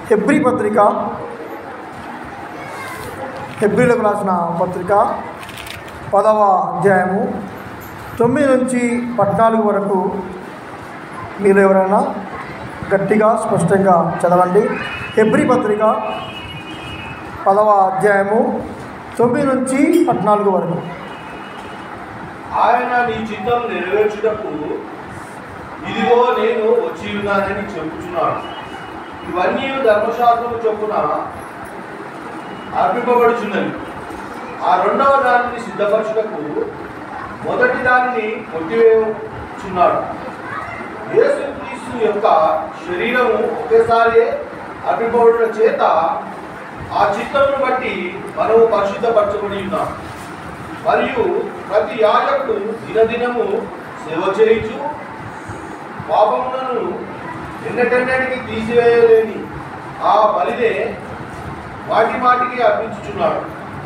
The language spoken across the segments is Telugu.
హెబ్రి పత్రిక హెబ్రిలకు రాసిన పత్రిక పదవ అధ్యాయము తొమ్మిది నుంచి పద్నాలుగు వరకు మీరు ఎవరైనా గట్టిగా స్పష్టంగా చదవండి హెబ్రి పత్రిక పదవ అధ్యాయము తొమ్మిది నుంచి పద్నాలుగు వరకు ఆయన నీ చిత్తం నెరవేర్చుటకు ఇదిగో నేను వచ్చి ఉన్నానని చెప్పుచున్నాను ఇవన్నీ ధర్మశాస్త్రము చొప్పున అర్పింపబడుచున్నవి ఆ రెండవ దానిని సిద్ధపరచుటకు మొదటి దానిని కొట్టివేయుచున్నాడు యేసుక్రీస్తు యొక్క శరీరము ఒకేసారి అర్పింపబడుట చేత ఆ చిత్తమును బట్టి మనము పరిశుద్ధపరచబడి ఉన్నాం మరియు ప్రతి యాజకుడు దినదినము సేవ చేయించు పాపములను ఎన్నటెన్నటికి తీసివేయలేని ఆ బలినే మాటి మాటికి అర్పించుచున్నాడు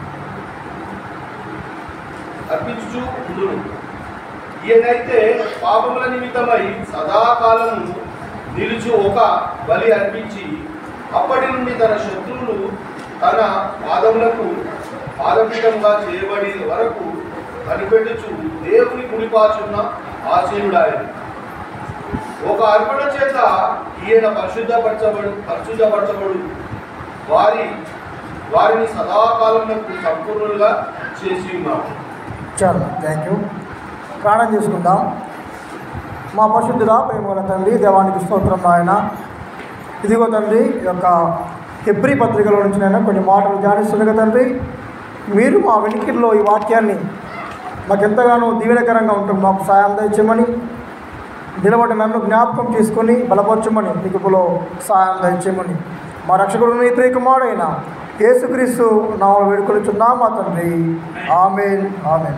అర్పించుచు ఉండును ఈయనైతే పాపముల నిమిత్తమై సదాకాలము నిలుచు ఒక బలి అర్పించి అప్పటి నుండి తన శత్రువులు తన పాదములకు పాదపీఠంగా చేయబడి వరకు కనిపెట్టుచు దేవుని కుడిపాచున్న ఆశీనుడాయన ఒక అర్పణ చేత ఈయన పరిశుద్ధపరచబడు పరిశుద్ధపరచబడు వారి వారిని సదాకాలములకు సంపూర్ణులుగా చేసి ఉన్నాడు చాలు థ్యాంక్ యూ ప్రాణం చేసుకుందాం మా పరిశుద్ధుడా ప్రేమల తండ్రి దేవానికి స్తోత్రం నాయన ఇదిగో తండ్రి ఈ యొక్క హెబ్రి పత్రికలో నుంచి నేను కొన్ని మాటలు ధ్యానిస్తుండగా తండ్రి మీరు మా వెనుకల్లో ఈ వాక్యాన్ని మాకు ఎంతగానో దీవెనకరంగా ఉంటుంది మాకు సాయం దయచేయమని నిలబడి నన్ను జ్ఞాపకం చేసుకొని బలపరచమని నీకులో సహాయం దయచేయమని మా రక్షకుడు నీ ప్రియకుమారుడైన యేసుక్రీస్తు నామలు వేడుకొనిచున్నాం మా తండ్రి ఆమెన్ ఆమెన్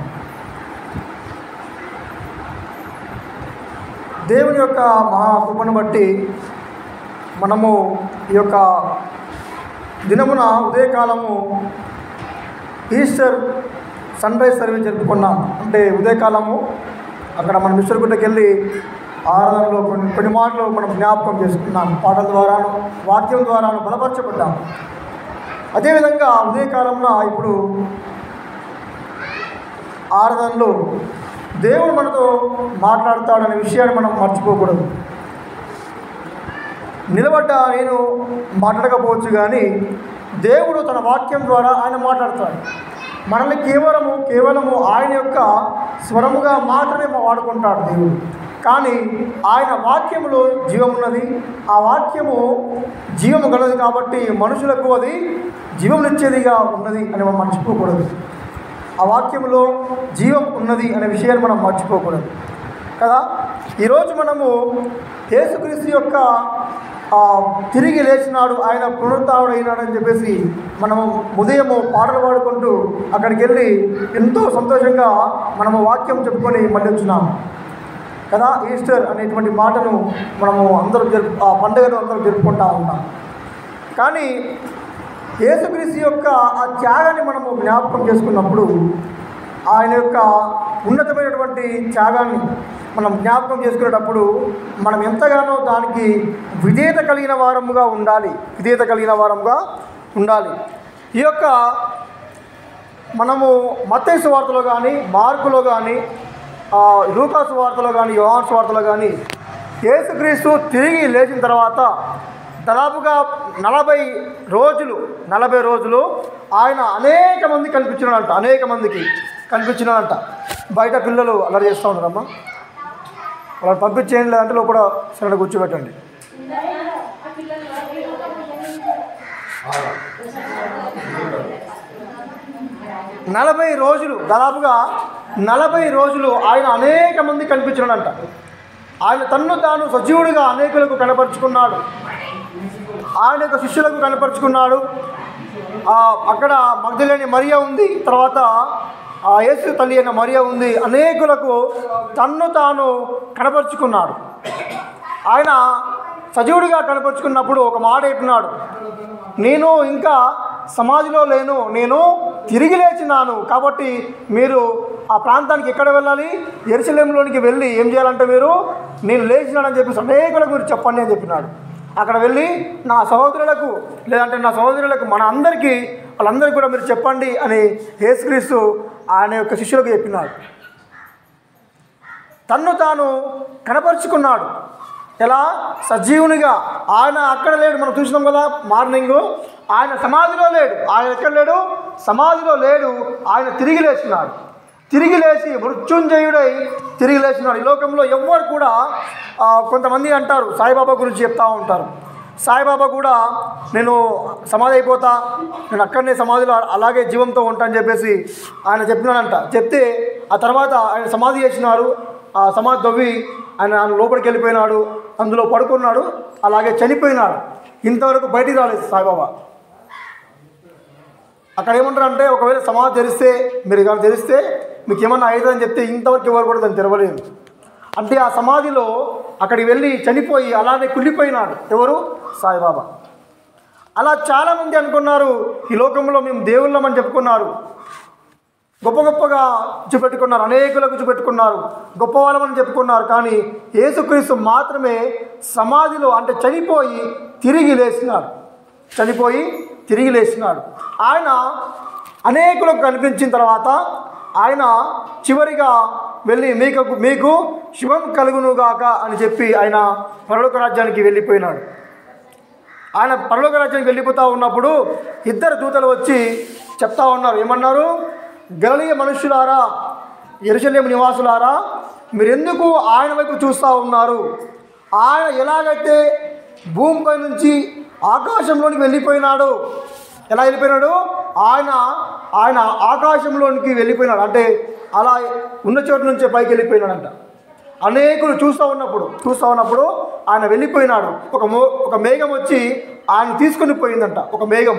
దేవుని యొక్క మహాకృపను బట్టి మనము ఈ యొక్క దినమున ఉదయకాలము ఈస్టర్ సన్ రైజ్ సర్వీస్ జరుపుకున్నాం అంటే ఉదయకాలము అక్కడ మనం మిశ్రగుట్టకి వెళ్ళి ఆరాధనలో కొన్ని కొన్ని మాటలు మనం జ్ఞాపకం చేసుకున్నాం పాటల ద్వారాను వాక్యం ద్వారాను బలపరచబడ్డాం అదేవిధంగా ఉదయకాలంలో ఇప్పుడు ఆరాధనలో దేవుడు మనతో మాట్లాడతాడనే విషయాన్ని మనం మర్చిపోకూడదు నిలబడ్డ నేను మాట్లాడకపోవచ్చు కానీ దేవుడు తన వాక్యం ద్వారా ఆయన మాట్లాడతాడు మనల్ని కేవలము కేవలము ఆయన యొక్క స్వరముగా మాత్రమే వాడుకుంటాడు దేవుడు కానీ ఆయన వాక్యములో జీవం ఉన్నది ఆ వాక్యము జీవము గలది కాబట్టి మనుషులకు అది జీవమునిచ్చేదిగా ఉన్నది అని మనం మర్చిపోకూడదు ఆ వాక్యంలో జీవం ఉన్నది అనే విషయాన్ని మనం మర్చిపోకూడదు కదా ఈరోజు మనము యేసుక్రీస్తు యొక్క ఆ, తిరిగి లేచినాడు ఆయన పునరుత్డు అయినాడని చెప్పేసి మనము ఉదయము పాటలు పాడుకుంటూ అక్కడికి వెళ్ళి ఎంతో సంతోషంగా మనము వాక్యం చెప్పుకొని మళ్ళీ వచ్చినాము కదా ఈస్టర్ అనేటువంటి మాటను మనము అందరూ జరుపు ఆ పండుగను అందరూ జరుపుకుంటూ ఉంటాం కానీ యేసుక్రీస్తు యొక్క ఆ త్యాగాన్ని మనము జ్ఞాపకం చేసుకున్నప్పుడు ఆయన యొక్క ఉన్నతమైనటువంటి త్యాగాన్ని మనం జ్ఞాపకం చేసుకునేటప్పుడు మనం ఎంతగానో దానికి విధేయత కలిగిన వారముగా ఉండాలి విధేయత కలిగిన వారముగా ఉండాలి ఈ యొక్క మనము మత్తైసు వార్తలో కానీ మార్కులో కానీ లూకాసు వార్తలో కానీ యోహాన్స్ వార్తలో కానీ యేసుక్రీస్తు తిరిగి లేచిన తర్వాత దాదాపుగా నలభై రోజులు నలభై రోజులు ఆయన అనేక మంది కనిపించినాడంట అనేక మందికి కనిపించినాడంట బయట పిల్లలు అలా చేస్తూ ఉంటారమ్మా అలా పంపించేయండి లేదంటే లోపల సరైన కూర్చోబెట్టండి నలభై రోజులు దాదాపుగా నలభై రోజులు ఆయన అనేక మంది కనిపించినాడంట ఆయన తన్ను తాను సజీవుడిగా అనేకులకు కనపరుచుకున్నాడు ఆయన యొక్క శిష్యులకు కనపరుచుకున్నాడు ఆ, అక్కడ మగ్ధులేని మరియ ఉంది తర్వాత ఆ యేసు తల్లి అయిన మరియ ఉంది అనేకులకు తన్ను తాను కనపరుచుకున్నాడు ఆయన సజీవుడిగా కనపరుచుకున్నప్పుడు ఒక మాట చెప్పినాడు నేను ఇంకా సమాధిలో లేను నేను తిరిగి లేచినాను కాబట్టి మీరు ఆ ప్రాంతానికి ఎక్కడ వెళ్ళాలి ఎరుసలేంలోనికి వెళ్ళి ఏం చేయాలంటే మీరు నేను లేచినానని చెప్పేసి అనేకులకు మీరు చెప్పండి అని చెప్పినాడు అక్కడ వెళ్ళి నా సహోదరులకు లేదంటే నా సహోదరులకు మన అందరికీ వాళ్ళందరికీ కూడా మీరు చెప్పండి అని యేసుక్రీస్తు ఆయన యొక్క శిష్యులకు చెప్పినాడు తన్ను తాను కనపరుచుకున్నాడు ఎలా సజీవునిగా ఆయన అక్కడ లేడు మనం చూసినాం కదా మార్నింగ్ ఆయన సమాధిలో లేడు ఆయన ఎక్కడ లేడు సమాధిలో లేడు ఆయన తిరిగి లేచినాడు తిరిగి లేచి మృత్యుంజయుడై తిరిగి లేచినాడు ఈ లోకంలో ఎవ్వరు కూడా ఆ, కొంతమంది అంటారు సాయిబాబా గురించి చెప్తా ఉంటారు సాయిబాబా కూడా నేను సమాధి అయిపోతా నేను అక్కడనే సమాధిలో అలాగే జీవంతో ఉంటా అని చెప్పేసి ఆయన చెప్పినాడంట చెప్తే ఆ తర్వాత ఆయన సమాధి చేసినారు ఆ సమాధి దవ్వి ఆయన ఆయన లోపలికి వెళ్ళిపోయినాడు అందులో పడుకున్నాడు అలాగే చనిపోయినాడు ఇంతవరకు బయటికి రాలేదు సాయిబాబా అక్కడ ఏమంటారు అంటే ఒకవేళ సమాధి తెరిస్తే మీరు కానీ తెరిస్తే మీకు ఏమన్నా అవుతుందని చెప్తే ఇంతవరకు ఎవరు కూడా దాన్ని తెరవలేదు అంటే ఆ సమాధిలో అక్కడికి వెళ్ళి చనిపోయి అలానే కుళ్ళిపోయినాడు ఎవరు సాయిబాబా అలా చాలామంది అనుకున్నారు ఈ లోకంలో మేము దేవుళ్ళమని చెప్పుకున్నారు గొప్ప గొప్పగా చూపెట్టుకున్నారు అనేకులకు చూపెట్టుకున్నారు గొప్ప వాళ్ళమని చెప్పుకున్నారు కానీ యేసుక్రీస్తు మాత్రమే సమాధిలో అంటే చనిపోయి తిరిగి లేచినాడు చనిపోయి తిరిగి లేచినాడు ఆయన అనేకులకు కనిపించిన తర్వాత ఆయన చివరిగా వెళ్ళి మీకు మీకు శివం కలుగునుగాక అని చెప్పి ఆయన పరలోక రాజ్యానికి వెళ్ళిపోయినాడు ఆయన పరలోక రాజ్యానికి వెళ్ళిపోతూ ఉన్నప్పుడు ఇద్దరు దూతలు వచ్చి చెప్తా ఉన్నారు ఏమన్నారు గలలీయ మనుషులారా ఎరుసలేం నివాసులారా మీరెందుకు ఆయన వైపు చూస్తూ ఉన్నారు ఆయన ఎలాగైతే భూమిపై నుంచి ఆకాశంలోనికి వెళ్ళిపోయినాడు ఎలా వెళ్ళిపోయినాడు ఆయన ఆయన ఆకాశంలోనికి వెళ్ళిపోయినాడు అంటే అలా ఉన్న చోటు నుంచే పైకి వెళ్ళిపోయినాడంట అనేకులు చూస్తూ ఉన్నప్పుడు చూస్తూ ఉన్నప్పుడు ఆయన వెళ్ళిపోయినాడు ఒక మో ఒక మేఘం వచ్చి ఆయన తీసుకొని పోయిందంట ఒక మేఘం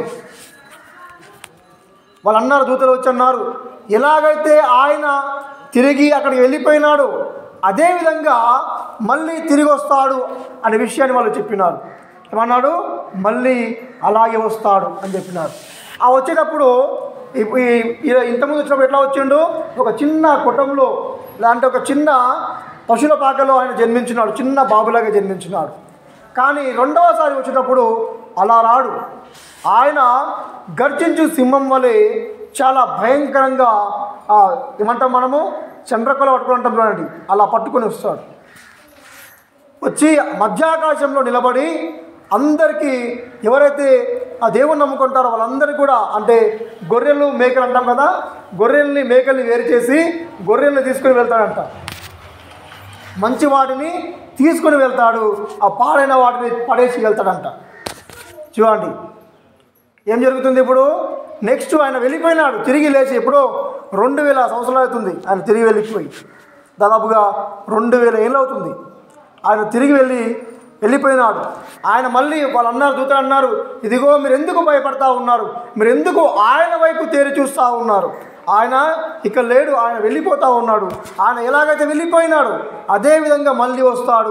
వాళ్ళు అన్నారు దూతలు వచ్చి అన్నారు ఎలాగైతే ఆయన తిరిగి అక్కడికి వెళ్ళిపోయినాడు అదేవిధంగా మళ్ళీ తిరిగి వస్తాడు అనే విషయాన్ని వాళ్ళు చెప్పినారు ఏమన్నాడు మళ్ళీ అలాగే వస్తాడు అని చెప్పినారు ఆ వచ్చేటప్పుడు ఈ- ఈ- ఈ- ఇంతకుముందు వచ్చినప్పుడు ఎట్లా వచ్చిండు ఒక చిన్న కుటుంబంలో లేదంటే ఒక చిన్న పశువుల పాకలో ఆయన జన్మించినాడు చిన్న బాబులాగా జన్మించినాడు కానీ రెండవసారి వచ్చేటప్పుడు అలా రాడు ఆయన గర్జించు సింహం వలె చాలా భయంకరంగా ఆ, ఏమంటాం మనము చంద్రకళ పట్టుకుంటాం చూడండి అలా పట్టుకొని వస్తాడు వచ్చి మధ్యాకాశంలో నిలబడి అందరికీ ఎవరైతే ఆ దేవుని నమ్ముకుంటారో వాళ్ళందరికీ కూడా అంటే గొర్రెలు మేకలు అంటాం కదా గొర్రెల్ని మేకల్ని వేరు చేసి గొర్రెల్ని తీసుకొని వెళ్తాడంట మంచి వాటిని తీసుకొని వెళ్తాడు ఆ పాడైన వాటిని పడేసి వెళ్తాడంట చూడండి ఏం జరుగుతుంది ఇప్పుడు నెక్స్ట్ ఆయన వెళ్ళిపోయినాడు తిరిగి లేచి ఎప్పుడో రెండు వేల సంవత్సరాలు అవుతుంది ఆయన తిరిగి వెళ్ళిపోయి దాదాపుగా రెండు వేల ఏళ్ళు అవుతుంది ఆయన తిరిగి వెళ్ళి వెళ్ళిపోయినాడు ఆయన మళ్ళీ వాళ్ళు అన్నారు దూతలు అన్నారు ఇదిగో మీరు ఎందుకు భయపడతా ఉన్నారు మీరు ఎందుకు ఆయన వైపు తేరి చూస్తూ ఉన్నారు ఆయన ఇక్కడ లేడు ఆయన వెళ్ళిపోతూ ఉన్నాడు ఆయన ఎలాగైతే వెళ్ళిపోయినాడు అదే విధంగా మళ్ళీ వస్తాడు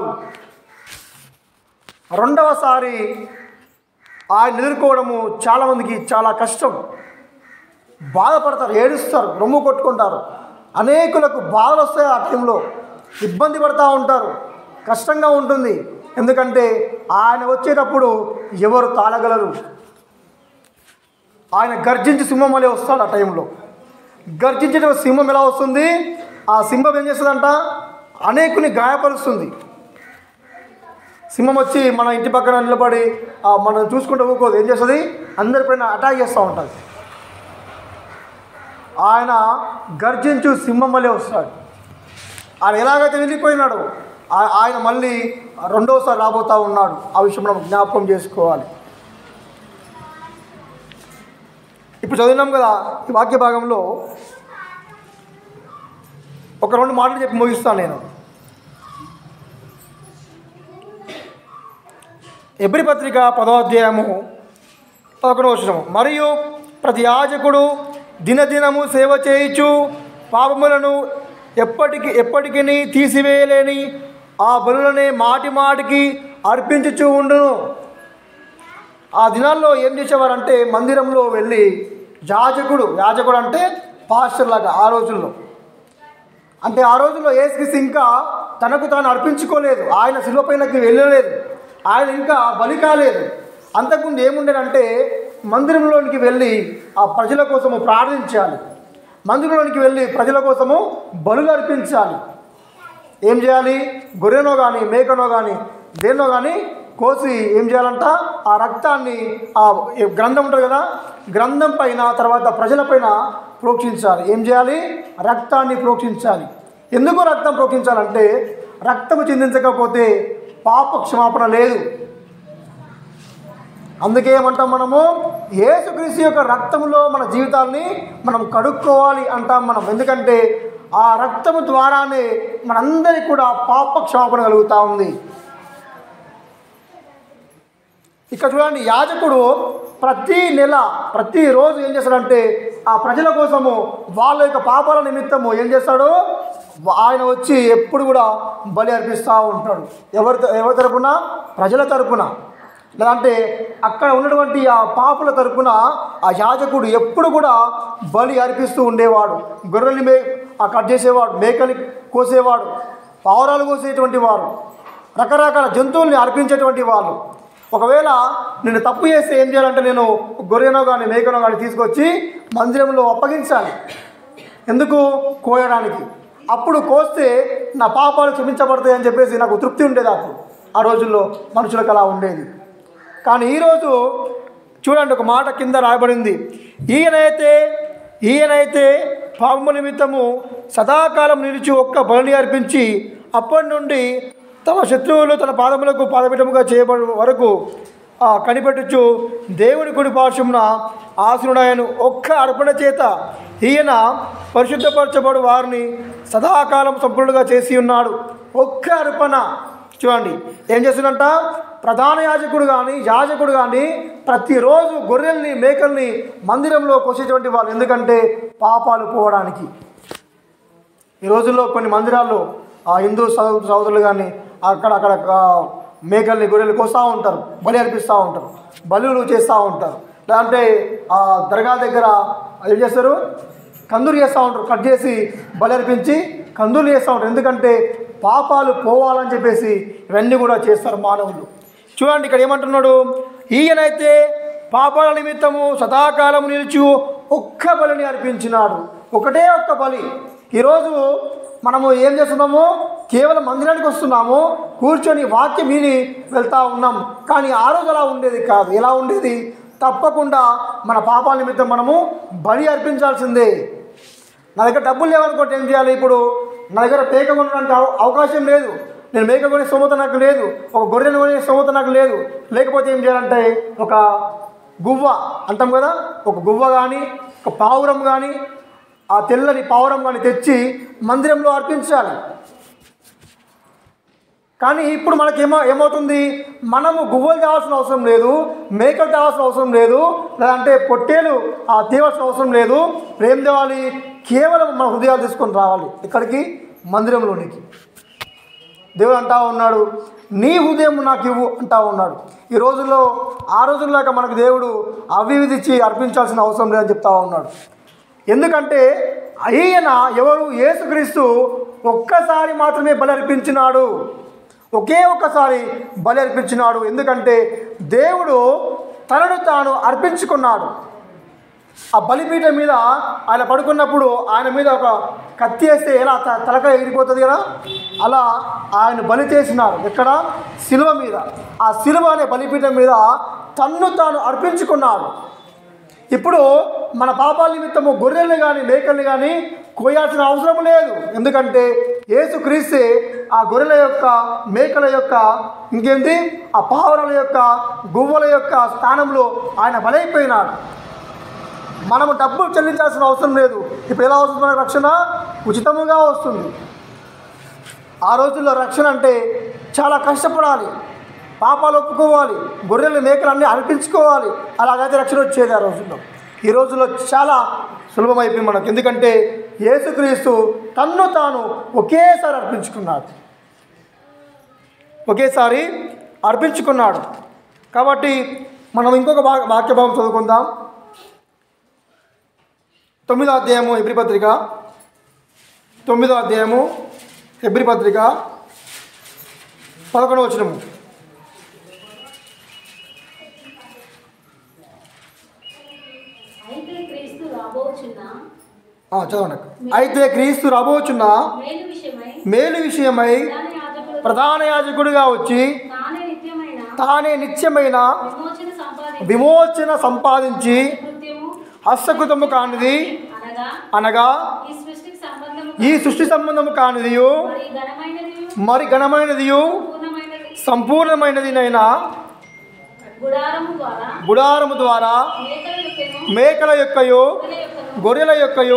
రెండవసారి ఆయన ఎదుర్కోవడము చాలామందికి చాలా కష్టం బాధపడతారు ఏడుస్తారు రొమ్ము కొట్టుకుంటారు అనేకులకు బాధలు వస్తాయి ఆ టైంలో ఇబ్బంది పడతా ఉంటారు కష్టంగా ఉంటుంది ఎందుకంటే ఆయన వచ్చేటప్పుడు ఎవరు తాళగలరు ఆయన గర్జించి సింహం వలె వస్తాడు ఆ టైంలో గర్జించిన సింహం ఎలా వస్తుంది ఆ సింహం ఏం చేస్తుందంట అనేకుని గాయపరుస్తుంది సింహం వచ్చి మన ఇంటి పక్కన నిలబడి ఆ, మనం చూసుకుంటూ ఊకోదు ఏం చేస్తుంది అందరిపైన అటాక్ చేస్తూ ఉంటుంది ఆయన గర్జించు సింహం వల్లే వస్తాడు ఆయన ఎలాగైతే వెళ్ళిపోయినాడో ఆ- ఆయన మళ్ళీ రెండోసారి రాబోతూ ఉన్నాడు ఆ విషయం మనం జ్ఞాపకం చేసుకోవాలి ఇప్పుడు చదివినాం కదా ఈ వాక్య భాగంలో ఒక రెండు మాటలు చెప్పి ముగిస్తాను నేను ఎబ్రి పత్రిక పదో అధ్యాయము పదకొండవ వచనము మరియు ప్రతి యాజకుడు దినదినము సేవ చేయుచు పాపములను ఎప్పటికి ఎప్పటికీ తీసివేయలేని ఆ బలులనే మాటి మాటికి అర్పించుచూ ఉండును ఆ దినాల్లో ఏం చేసేవారంటే మందిరంలో వెళ్ళి యాజకుడు యాజకుడు అంటే పాస్టర్ లాగా ఆ రోజుల్లో అంటే ఆ రోజుల్లో ఏసుక్రీస్తు ఇంకా తనకు తాను అర్పించుకోలేదు ఆయన శిలువ పైనకి వెళ్ళలేదు ఆయన ఇంకా బలి కాలేదు అంతకుముందు ఏముండేనంటే మందిరంలోనికి వెళ్ళి ఆ ప్రజల కోసము ప్రార్థించాలి మందిరంలోనికి వెళ్ళి ప్రజల కోసము బలులు అర్పించాలి ఏం చేయాలి గొర్రెనో కానీ మేకనో కానీ దేన్నో కానీ కోసి ఏం చేయాలంట ఆ రక్తాన్ని ఆ గ్రంథం ఉంటుంది కదా గ్రంథం పైన తర్వాత ప్రజలపైన ప్రోక్షించాలి ఏం చేయాలి రక్తాన్ని ప్రోక్షించాలి ఎందుకు రక్తం ప్రోక్షించాలంటే రక్తము చిందించకపోతే పాప క్షమాపణ లేదు అందుకే ఏమంటాం మనము యేసుక్రీస్తు యొక్క రక్తములో మన జీవితాల్ని మనం కడుక్కోవాలి అంటాం మనం ఎందుకంటే ఆ రక్తము ద్వారానే మనందరికీ కూడా పాప క్షమాపణ కలుగుతూ ఉంది ఇక్కడ చూడండి యాజకుడు ప్రతి నెల ప్రతిరోజు ఏం చేస్తాడంటే ఆ ప్రజల కోసము వాళ్ళ యొక్క పాపాల నిమిత్తము ఏం చేస్తాడు ఆయన వచ్చి ఎప్పుడు కూడా బలి అర్పిస్తూ ఉంటాడు ఎవరి ఎవరి తరపున ప్రజల తరపున లేదంటే అక్కడ ఉన్నటువంటి ఆ పాపుల తరపున ఆ యాజకుడు ఎప్పుడు కూడా బలి అర్పిస్తూ ఉండేవాడు గొర్రెల్ని మే ఆ కట్ చేసేవాడు మేకని కోసేవాడు పావురాలు కోసేటువంటి వారు రకరకాల జంతువుల్ని అర్పించేటువంటి వాళ్ళు ఒకవేళ నేను తప్పు చేస్తే ఏం చేయాలంటే నేను గొర్రెనో కానీ మేకనో కానీ తీసుకొచ్చి మందిరంలో అప్పగించాలి ఎందుకు కోయడానికి అప్పుడు కోస్తే నా పాపాలు క్షమించబడతాయి అని చెప్పేసి నాకు తృప్తి ఉండేది అప్పుడు ఆ రోజుల్లో మనుషులకు అలా ఉండేది కానీ ఈరోజు చూడండి ఒక మాట కింద రాయబడింది ఈయనైతే ఈయనైతే పాపము నిమిత్తము సదాకాలం నిలిచి ఒక్క బలిని అర్పించి అప్పటి నుండి తమ శత్రువులు తన పాదములకు పాదపీఠముగా చేయబడి వరకు ఆ, కనిపెట్టుచు దేవుని కుడి పార్శ్వమున ఆసునుడాయను ఒక్క అర్పణ చేత ఈయన పరిశుద్ధపరచబడు వారిని సదాకాలం సంపూర్ణంగా చేసి ఉన్నాడు ఒక్క అర్పణ చూడండి ఏం చేస్తున్నంట ప్రధాన యాజకుడు కానీ యాజకుడు కానీ ప్రతిరోజు గొర్రెల్ని మేకల్ని మందిరంలో కోసేటువంటి వాళ్ళు ఎందుకంటే పాపాలు పోవడానికి ఈ రోజుల్లో కొన్ని మందిరాల్లో ఆ హిందూ సహో- సహోదరులు కానీ అక్కడ అక్కడ ఆ, మేకల్ని గొర్రెలు కోస్తూ ఉంటారు బలి అర్పిస్తూ ఉంటారు బలులు చేస్తూ ఉంటారు లేదంటే ఆ దర్గా దగ్గర ఏం చేస్తారు కందూరు చేస్తూ ఉంటారు కట్ చేసి బలి అర్పించి కందూరు చేస్తూ ఉంటారు ఎందుకంటే పాపాలు పోవాలని చెప్పేసి ఇవన్నీ కూడా చేస్తారు మానవులు చూడండి ఇక్కడ ఏమంటున్నాడు ఈయనైతే పాపాల నిమిత్తము సదాకాలం నిలిచి ఒక్క బలిని అర్పించినాడు ఒకటే ఒక్క బలి ఈరోజు మనము ఏం చేస్తున్నాము కేవలం మందిరానికి వస్తున్నాము కూర్చొని వాక్యం విని వెళ్తూ ఉన్నాం కానీ ఆ రోజు అలా ఉండేది కాదు ఎలా ఉండేది తప్పకుండా మన పాపాల నిమిత్తం మనము బలి అర్పించాల్సిందే నా దగ్గర డబ్బులు లేవనుకోండి ఏం చేయాలి ఇప్పుడు నా దగ్గర పేక కొనడానికి అవ- అవకాశం లేదు నేను మేక కొనే స్తోమత నాకు లేదు ఒక గొర్రెను కొనే స్తోమత నాకు లేదు లేకపోతే ఏం చేయాలంటే ఒక గువ్వ అంటాం కదా ఒక గువ్వ కానీ ఒక పావురం కానీ ఆ తెల్లని పావురం కానీ తెచ్చి మందిరంలో అర్పించాలి కానీ ఇప్పుడు మనకి ఏమో ఏమవుతుంది మనము గువ్వలు తేవాల్సిన అవసరం లేదు మేకలు తేవాల్సిన అవసరం లేదు లేదంటే పొట్టేలు ఆ తేవాల్సిన అవసరం లేదు ప్రేమ తేవాలి కేవలం మన హృదయాలు తీసుకొని రావాలి ఇక్కడికి మందిరంలోనికి దేవుడు అంటా ఉన్నాడు నీ హృదయం నాకు ఇవ్వు అంటా ఉన్నాడు ఈ రోజుల్లో ఆ రోజుల్లాగా మనకు దేవుడు అవివిధిచ్చి అర్పించాల్సిన అవసరం లేదని చెప్తా ఉన్నాడు ఎందుకంటే ఈయన ఎవరు యేసుక్రీస్తు ఒక్కసారి మాత్రమే బలి అర్పించినాడు ఒకే ఒక్కసారి బలి అర్పించినాడు ఎందుకంటే దేవుడు తనను తాను అర్పించుకున్నాడు ఆ బలిపీఠం మీద ఆయన పడుకున్నప్పుడు ఆయన మీద ఒక కత్తి వేస్తే ఎలా త- తలక ఎగిరిపోతుంది కదా అలా ఆయన బలి చేసినారు ఎక్కడ శిలువ మీద ఆ శిలువ అనే బలిపీఠం మీద తన్ను తాను అర్పించుకున్నాడు ఇప్పుడు మన పాపాల నిమిత్తము గొర్రెల్ని కానీ మేకల్ని కానీ కోయాల్సిన అవసరం లేదు ఎందుకంటే యేసుక్రీస్తే ఆ గొర్రెల యొక్క మేకల యొక్క ఇంకేంటి ఆ పావురాల యొక్క గువ్వల యొక్క స్థానంలో ఆయన బలైపోయినాడు మనము డబ్బులు చెల్లించాల్సిన అవసరం లేదు ఇప్పుడు ఎలా వస్తుంది మనకు రక్షణ ఉచితముగా వస్తుంది ఆ రోజుల్లో రక్షణ అంటే చాలా కష్టపడాలి పాపాలు ఒప్పుకోవాలి గొర్రెలు మేకలు అన్నీ అర్పించుకోవాలి అలాగైతే రక్షణ వచ్చేది ఆ రోజుల్లో ఈ రోజుల్లో చాలా సులభమైపోయింది మనకు ఎందుకంటే యేసుక్రీస్తు తన్ను తాను ఒకేసారి అర్పించుకున్నాడు ఒకేసారి అర్పించుకున్నాడు కాబట్టి మనం ఇంకొక వా వాక్య భాగం చదువుకుందాం తొమ్మిదో అధ్యాయము ఎబ్రి పత్రిక తొమ్మిదో అధ్యాయము ఎబ్రి పత్రిక పదకొండవ వచనము రాబోచున్న ఆ, చదవండి అక్క. అయితే క్రీస్తు రాబోచున్న మేలు విషయమై మేలు విషయమై ప్రధాన యాజకుడు ప్రధాన యాజకుడిగా వచ్చి తానే నిత్యమైన తానే నిత్యమైన విమోచన సంపాదించి విమోచన సంపాదించి కృత్యము హస్తకృతము కానిది అనగా అనగా ఈ సృష్టికి సంబంధము ఈ సృష్టి సంబంధము కానిదియు మరి ఘనమైనది మరి ఘనమైనదియు పూర్ణమైనది సంపూర్ణమైనదినైనా గుడారము ద్వారా గుడారము ద్వారా మేకల యొక్కను మేకల యొక్కయు గొర్రెల యొక్కను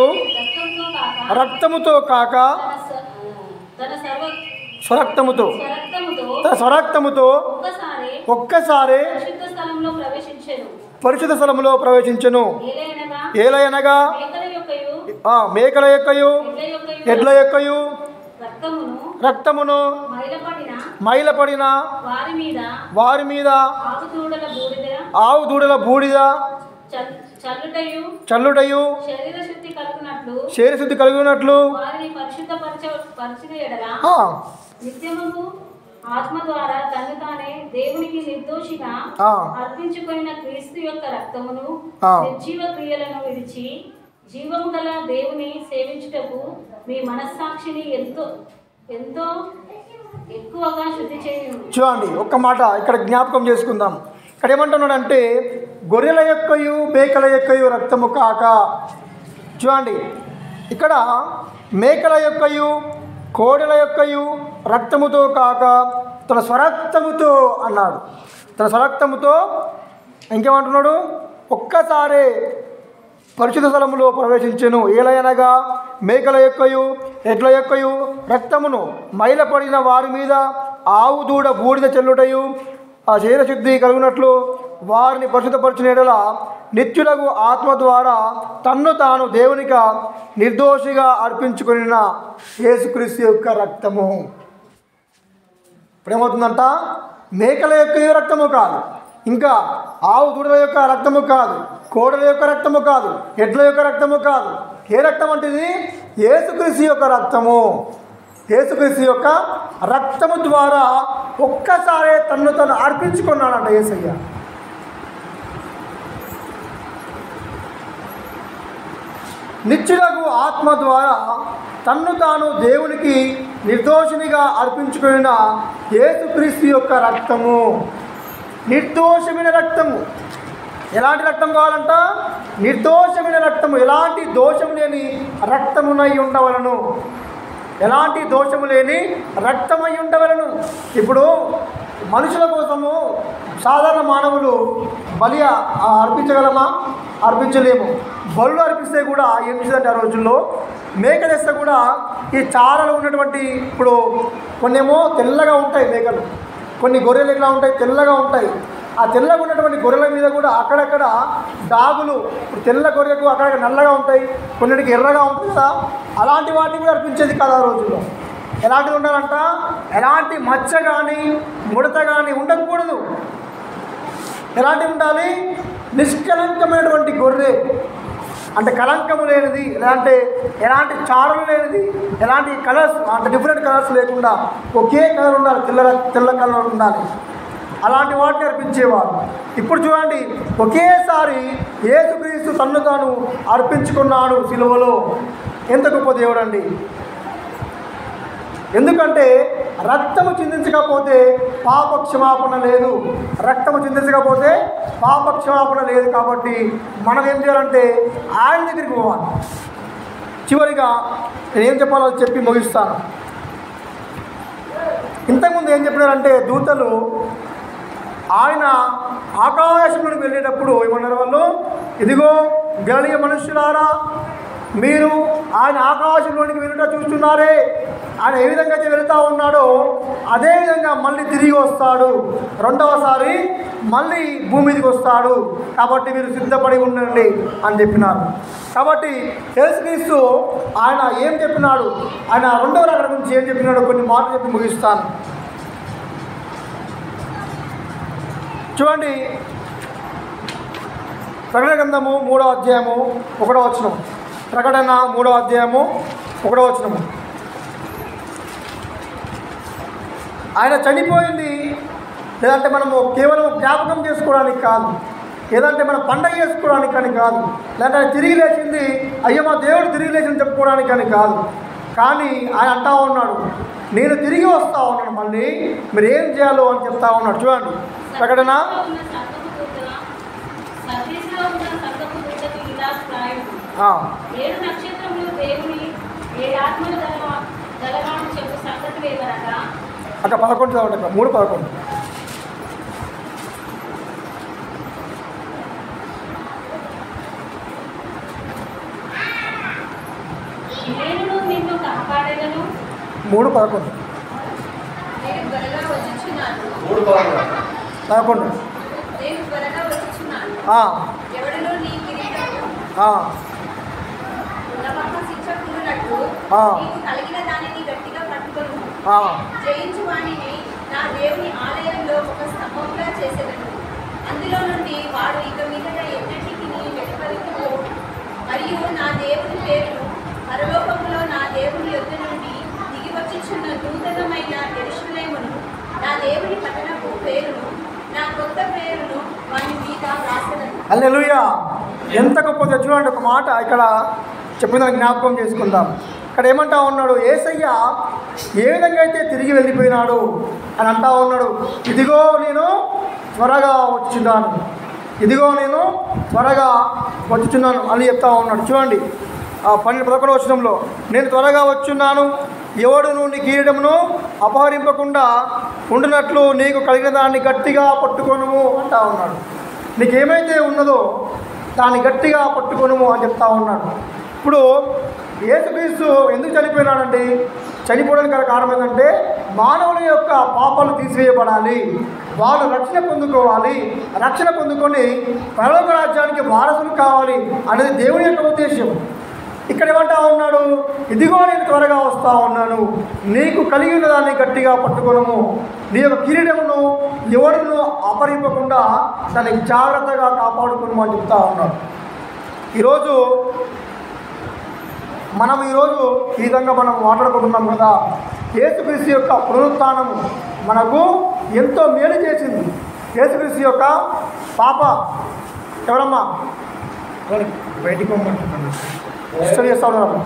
గొర్రెల యొక్కయు రక్తంతో కాక రక్తముతో కాక తన స- తన సర్వ స్వరక్తముతో స్వరక్తముతో తన స్వరక్తముతో ఒక్కసారి ఒక్కసారి పరిశుద్ధ స్థలంలో ప్రవేశించెను పరిశుద్ధ స్థలములో ప్రవేశించెను ఏలైనగా ఏలయనగా మేకల యొక్కయు ఆ మేకల యొక్కయు ఎడ్ల యొక్కయు ఎడ్ల యొక్కయు రక్తమును రక్తమును మైలపడిన మైలపడిన వారి మీద వారి మీద ఆవు దూడల బూడిద ఆవు దూడల బూడిద చల్- చల్లుటయు చల్లుడయు శరీర శుద్ధి కలుగునట్లు శరీరశుద్ధి కలిగినట్లు వారిని పరిశుద్ధ పరచ పరిచిన ఎడల ఆ, నిత్యముకు ఆత్మ ద్వారా తను తానే దేవునికి నిర్దోషిగా ఆ. అర్పించుకున్న క్రీస్తు యొక్క రక్తమును ఆ. నిర్జీవ క్రియలను విడిచి జీవము గల దేవుని సేవించుటకు మీ మనస్సాక్షిని ఎంతో ఎంతో ఎక్కువగా శుద్ధి చేయు చూడండి ఒక్క మాట ఇక్కడ జ్ఞాపకం చేసుకుందాం ఇక్కడ ఏమంటున్నాడంటే గొర్రెల యొక్కయు మేకల యొక్కయు రక్తము కాక చూడండి ఇక్కడ మేకల యొక్కయు కోడెల యొక్కయు రక్తముతో కాక తన స్వరక్తముతో అన్నాడు తన స్వరక్తముతో ఇంకేమంటున్నాడు ఒక్కసారే పరిశుద్ధ స్థలములో ప్రవేశించెను ఏలయనగా మేకల యొక్కయు ఎడ్ల యొక్కయు రక్తమును మైలపడిన వారి మీద ఆవు దూడ బూడిద చెల్లుటయు ఆ శరీరశుద్ధి కలుగునట్లు వారిని పరిశుద్ధపరిచిన ఎడల నిత్యులకు ఆత్మ ద్వారా తన్ను తాను దేవునిక నిర్దోషిగా అర్పించుకున్న యేసుక్రీస్తు యొక్క రక్తము ఇప్పుడు ఏమవుతుందంట మేకల యొక్క రక్తము కాదు ఇంకా ఆవు దూడల యొక్క రక్తము కాదు కోడల యొక్క రక్తము కాదు ఎడ్ల యొక్క రక్తము కాదు ఏ రక్తం అంటే ఇది యేసుక్రీస్తు యొక్క రక్తము యేసుక్రీస్తు యొక్క రక్తము ద్వారా ఒక్కసారే తన్ను తను అర్పించుకున్నాడంట యేసయ్య నిత్యులకు ఆత్మ ద్వారా తన్ను తాను దేవునికి నిర్దోషినిగా అర్పించుకున్న యేసుక్రీస్తు యొక్క రక్తము నిర్దోషమైన రక్తము ఎలాంటి రక్తం కావాలంట నిర్దోషమైన రక్తము ఎలాంటి దోషం లేని రక్తమునై ఉండవలను ఎలాంటి దోషము లేని రక్తమై ఉండవలను ఇప్పుడు మనుషుల కోసము సాధారణ మానవులు బలి ఆ- అర్పించగలమా అర్పించలేము బలులు అర్పిస్తే కూడా ఏం చేసేదంటే ఆ రోజుల్లో మేక తెస్తే కూడా ఈ చారలు ఉన్నటువంటి ఇప్పుడు కొన్నేమో తెల్లగా ఉంటాయి మేకలు కొన్ని గొర్రెలు ఎట్లా ఉంటాయి తెల్లగా ఉంటాయి ఆ తెల్లగా ఉన్నటువంటి గొర్రెల మీద కూడా అక్కడక్కడ డాగులు ఇప్పుడు తెల్ల గొర్రెకు అక్కడక్కడ నల్లగా ఉంటాయి కొన్నిటికి ఎర్రగా ఉంటుంది కదా అలాంటి వాటిని కూడా అర్పించేది కదా ఆ రోజుల్లో ఎలాంటిది ఉండాలంట ఎలాంటి మచ్చ కానీ ముడత కానీ ఉండకూడదు ఎలాంటి ఉండాలి నిష్కలంకమైనటువంటి గొర్రె అంటే కలంకము లేనిది ఎలాంటి ఎలాంటి చారలు లేనిది ఎలాంటి కలర్స్ అంటే డిఫరెంట్ కలర్స్ లేకుండా ఒకే కలర్ ఉండాలి తెల్ల తెల్ల కలర్ ఉండాలి అలాంటి వాటిని అర్పించేవారు ఇప్పుడు చూడండి ఒకేసారి యేసుక్రీస్తు తన్ను తాను అర్పించుకున్నాడు సిలువలో ఎంత గొప్ప దేవుడు అండి ఎందుకంటే రక్తము చిందించకపోతే పాప క్షమాపణ లేదు రక్తము చిందించకపోతే పాప క్షమాపణ లేదు కాబట్టి మనం ఏం చేయాలంటే ఆయన దగ్గరికి పోవాలి చివరిగా నేను ఏం చెప్పాలో చెప్పి ముగిస్తాను ఇంతకుముందు ఏం చెప్పినారంటే దూతలు ఆయన ఆకాశంలోకి వెళ్ళేటప్పుడు ఏమన్నారు వాళ్ళు ఇదిగో గలియ మనుషులారా మీరు ఆయన ఆకాశంలోనికి వెళ్ళుట చూస్తున్నారే ఆయన ఏ విధంగా అయితే వెళ్తూ ఉన్నాడో అదే విధంగా మళ్ళీ తిరిగి వస్తాడు రెండవసారి మళ్ళీ భూమి మీదకి వస్తాడు కాబట్టి మీరు సిద్ధపడి ఉండండి అని చెప్పినారు కాబట్టి యేసుక్రీస్తు ఆయన ఏం చెప్పినాడు ఆయన రెండవ రకం గురించి ఏం చెప్పినాడో కొన్ని మాటలు చెప్పి ముగిస్తాను చూడండి ప్రకటన గ్రంథము మూడో అధ్యాయము ఒకటో వచనం ప్రకటన మూడో అధ్యాయము ఒకటో వచనము ఆయన చనిపోయింది లేదంటే మనము కేవలం జ్ఞాపకం చేసుకోవడానికి కాదు ఏదంటే మన పండగ చేసుకోవడానికి అని కాదు లేదంటే ఆయన తిరిగి లేచింది అయ్యో మా దేవుడు తిరిగి లేచింది చెప్పుకోవడానికి అని కాదు కానీ ఆయన అంటా ఉన్నాడు నేను తిరిగి వస్తా ఉన్నాను మళ్ళీ మీరు ఏం చేయాలో అని చెప్తా ఉన్నాడు చూడండి ప్రకటన సర్వీస్లో ఉన్న సంగపు దూతకు ఇలా ప్రాయం ఆ, ఏడు నక్షత్రములు దేవుని ఏడు ఆత్మలు గల గలవాడు చెప్పు సంగతి లేదనగా అక్కడ పదకొండు చదవండి అక్కడ మూడు పదకొండు నేను నిన్ను కాపాడేదను మూడు పదకొండు నేను త్వరగా వచ్చుచున్నాను మూడు పదకొండు పదకొండు నేను త్వరగా వచ్చుచున్నాను ఆ, ఎవడను నీ కిరీటము ఆ, నమ్మకసించకుండానట్లు ఆ. నీకు కలిగిన దానిని గట్టిగా పట్టుకొను ఆ. జయించు వాణిని నా దేవుని ఆలయంలో ఒక స్తంభంగా చేసేదను అందులో నుండి వాడు ఇక మీదట ఎన్నటికి నీ వెలుపలికి పోవు. మరియు నా దేవుని పేరును పరలోకములో నా దేవుని యొద్ద నుండి దిగి వచ్చుచున్న నూతనమైన ఎరుషులేమును నా దేవుని పట్టణపు పేరును నా కొత్త పేరును వాని మీద రాసదను హల్లెలూయా ఎంత గొప్ప చూడండి ఒక మాట ఇక్కడ చెప్పిన దాన్ని జ్ఞాపకం చేసుకుందాం ఇక్కడ ఏమంటా ఉన్నాడు ఏసయ్య ఏ విధంగా అయితే తిరిగి వెళ్ళిపోయినాడు అని అంటా ఉన్నాడు ఇదిగో నేను త్వరగా వచ్చుచున్నాను ఇదిగో నేను త్వరగా వచ్చుచున్నాను అని చెప్తా ఉన్నాడు చూడండి ఆ పన్నెండు పదకొండు వచనంలో నేను త్వరగా వచ్చున్నాను ఎవడును నీ కీడమును అపహరింపకుండా ఉండినట్లు నీకు కలిగిన దాన్ని గట్టిగా పట్టుకొనుము అంటా ఉన్నాడు నీకేమైతే ఉన్నదో దాన్ని గట్టిగా పట్టుకొనుము అని చెప్తా ఉన్నాడు ఇప్పుడు యేసుక్రీస్తు ఎందుకు చనిపోయినాడండి చనిపోవడానికి గల కారణం ఏంటంటే మానవుల యొక్క పాపాలు తీసివేయబడాలి వాళ్ళు రక్షణ పొందుకోవాలి రక్షణ పొందుకొని పరలోక రాజ్యానికి వారసులు కావాలి అనేది దేవుని యొక్క ఉద్దేశం ఇక్కడ ఏమంటా ఉన్నాడు ఇదిగో నేను త్వరగా వస్తా ఉన్నాను నీకు కలిగి ఉన్న దాన్ని గట్టిగా పట్టుకొనము నీ యొక్క కిరీటమును ఎవడును అపరింపకుండా దాన్ని జాగ్రత్తగా కాపాడుకును అని చెప్తా ఉన్నాడు ఈరోజు మనం ఈరోజు ఈ విధంగా మనం మాట్లాడుకుంటున్నాం కదా యేసుక్రీస్తు యొక్క పునరుత్థానము మనకు ఎంతో మేలు చేసింది యేసుక్రీస్తు యొక్క పాప ఎవరమ్మా వాళ్ళని బయటికి పంపమంటున్నాను ఇష్టం చేస్తా ఉన్నారు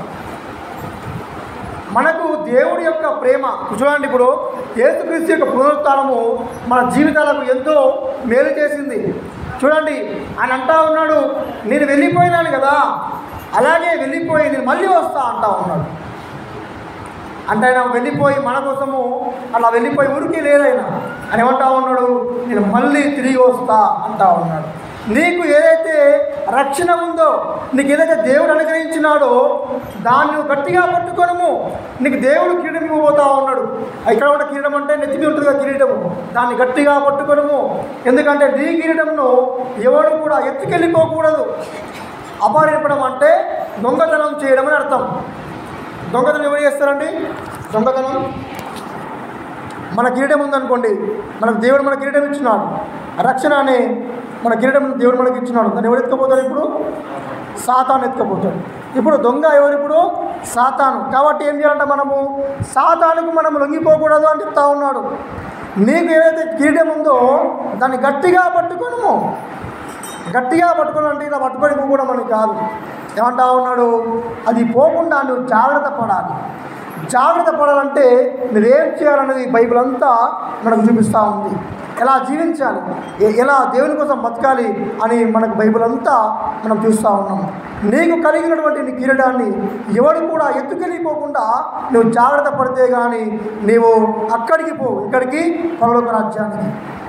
మనకు దేవుడి యొక్క ప్రేమ చూడండి ఇప్పుడు యేసుక్రీస్తు యొక్క పునరుత్థానము మన జీవితాలకు ఎంతో మేలు చేసింది చూడండి ఆయన అంటా ఉన్నాడు నేను వెళ్ళిపోయినాను కదా అలాగే వెళ్ళిపోయి నేను మళ్ళీ వస్తా అంటా ఉన్నాడు అంటే ఆయన వెళ్ళిపోయి మన కోసము అలా వెళ్ళిపోయి ఊరికి లేదైనా ఆయన ఏమంటా ఉన్నాడు నేను మళ్ళీ తిరిగి వస్తా అంటా ఉన్నాడు నీకు ఏదైతే రక్షణ ఉందో నీకు ఏదైతే దేవుడు అనుగ్రహించినాడో దాన్ని నువ్వు గట్టిగా పట్టుకోనము నీకు దేవుడు కిరీటం ఇవ్వబోతా ఉన్నాడు ఇక్కడ ఉన్న కిరీటం అంటే నెత్తి మీద ఉంటుంది కదా కిరీటము దాన్ని గట్టిగా పట్టుకోనము ఎందుకంటే నీ కిరీటంను ఎవడు కూడా ఎత్తుకెళ్ళిపోకూడదు అపహరింపడం అంటే దొంగతనం చేయడం అని అర్థం దొంగతనం ఎవరు చేస్తారండి దొంగతనం మన కిరీటం ఉందనుకోండి మనకు దేవుడు మన కిరీటం ఇచ్చినాడు రక్షణ అనే మన కిరీటం దేవుడు మనకి ఇచ్చినాడు దాన్ని ఎవరు ఎత్తుకపోతారు ఇప్పుడు సాతాను ఎత్తుకపోతాడు ఇప్పుడు దొంగ ఎవరు ఇప్పుడు సాతాను కాబట్టి ఏం చేయాలంటే మనము సాతానుకు మనం లొంగిపోకూడదు అని చెప్తా ఉన్నాడు నీకు ఏదైతే కిరీటం ఉందో దాన్ని గట్టిగా పట్టుకోను గట్టిగా పట్టుకోవాలంటే ఇలా పట్టుకొని కూడా మనకి కాదు ఏమంటా ఉన్నాడు అది పోకుండా నువ్వు జాగ్రత్త పడాలి జాగ్రత్త పడాలంటే నువ్వేం చేయాలనేది బైబిల్ అంతా మనకు చూపిస్తూ ఉంది ఎలా జీవించాలి ఎ- ఎలా దేవుని కోసం బతకాలి అని మనకు బైబిల్ అంతా మనం చూస్తూ ఉన్నాం నీకు కలిగినటువంటి నీ కిరీటాన్ని ఎవడు కూడా ఎత్తుకెళ్ళిపోకుండా నువ్వు జాగ్రత్త పడితే కానీ నీవు అక్కడికి పో ఇక్కడికి పరలోక రాజ్యానికి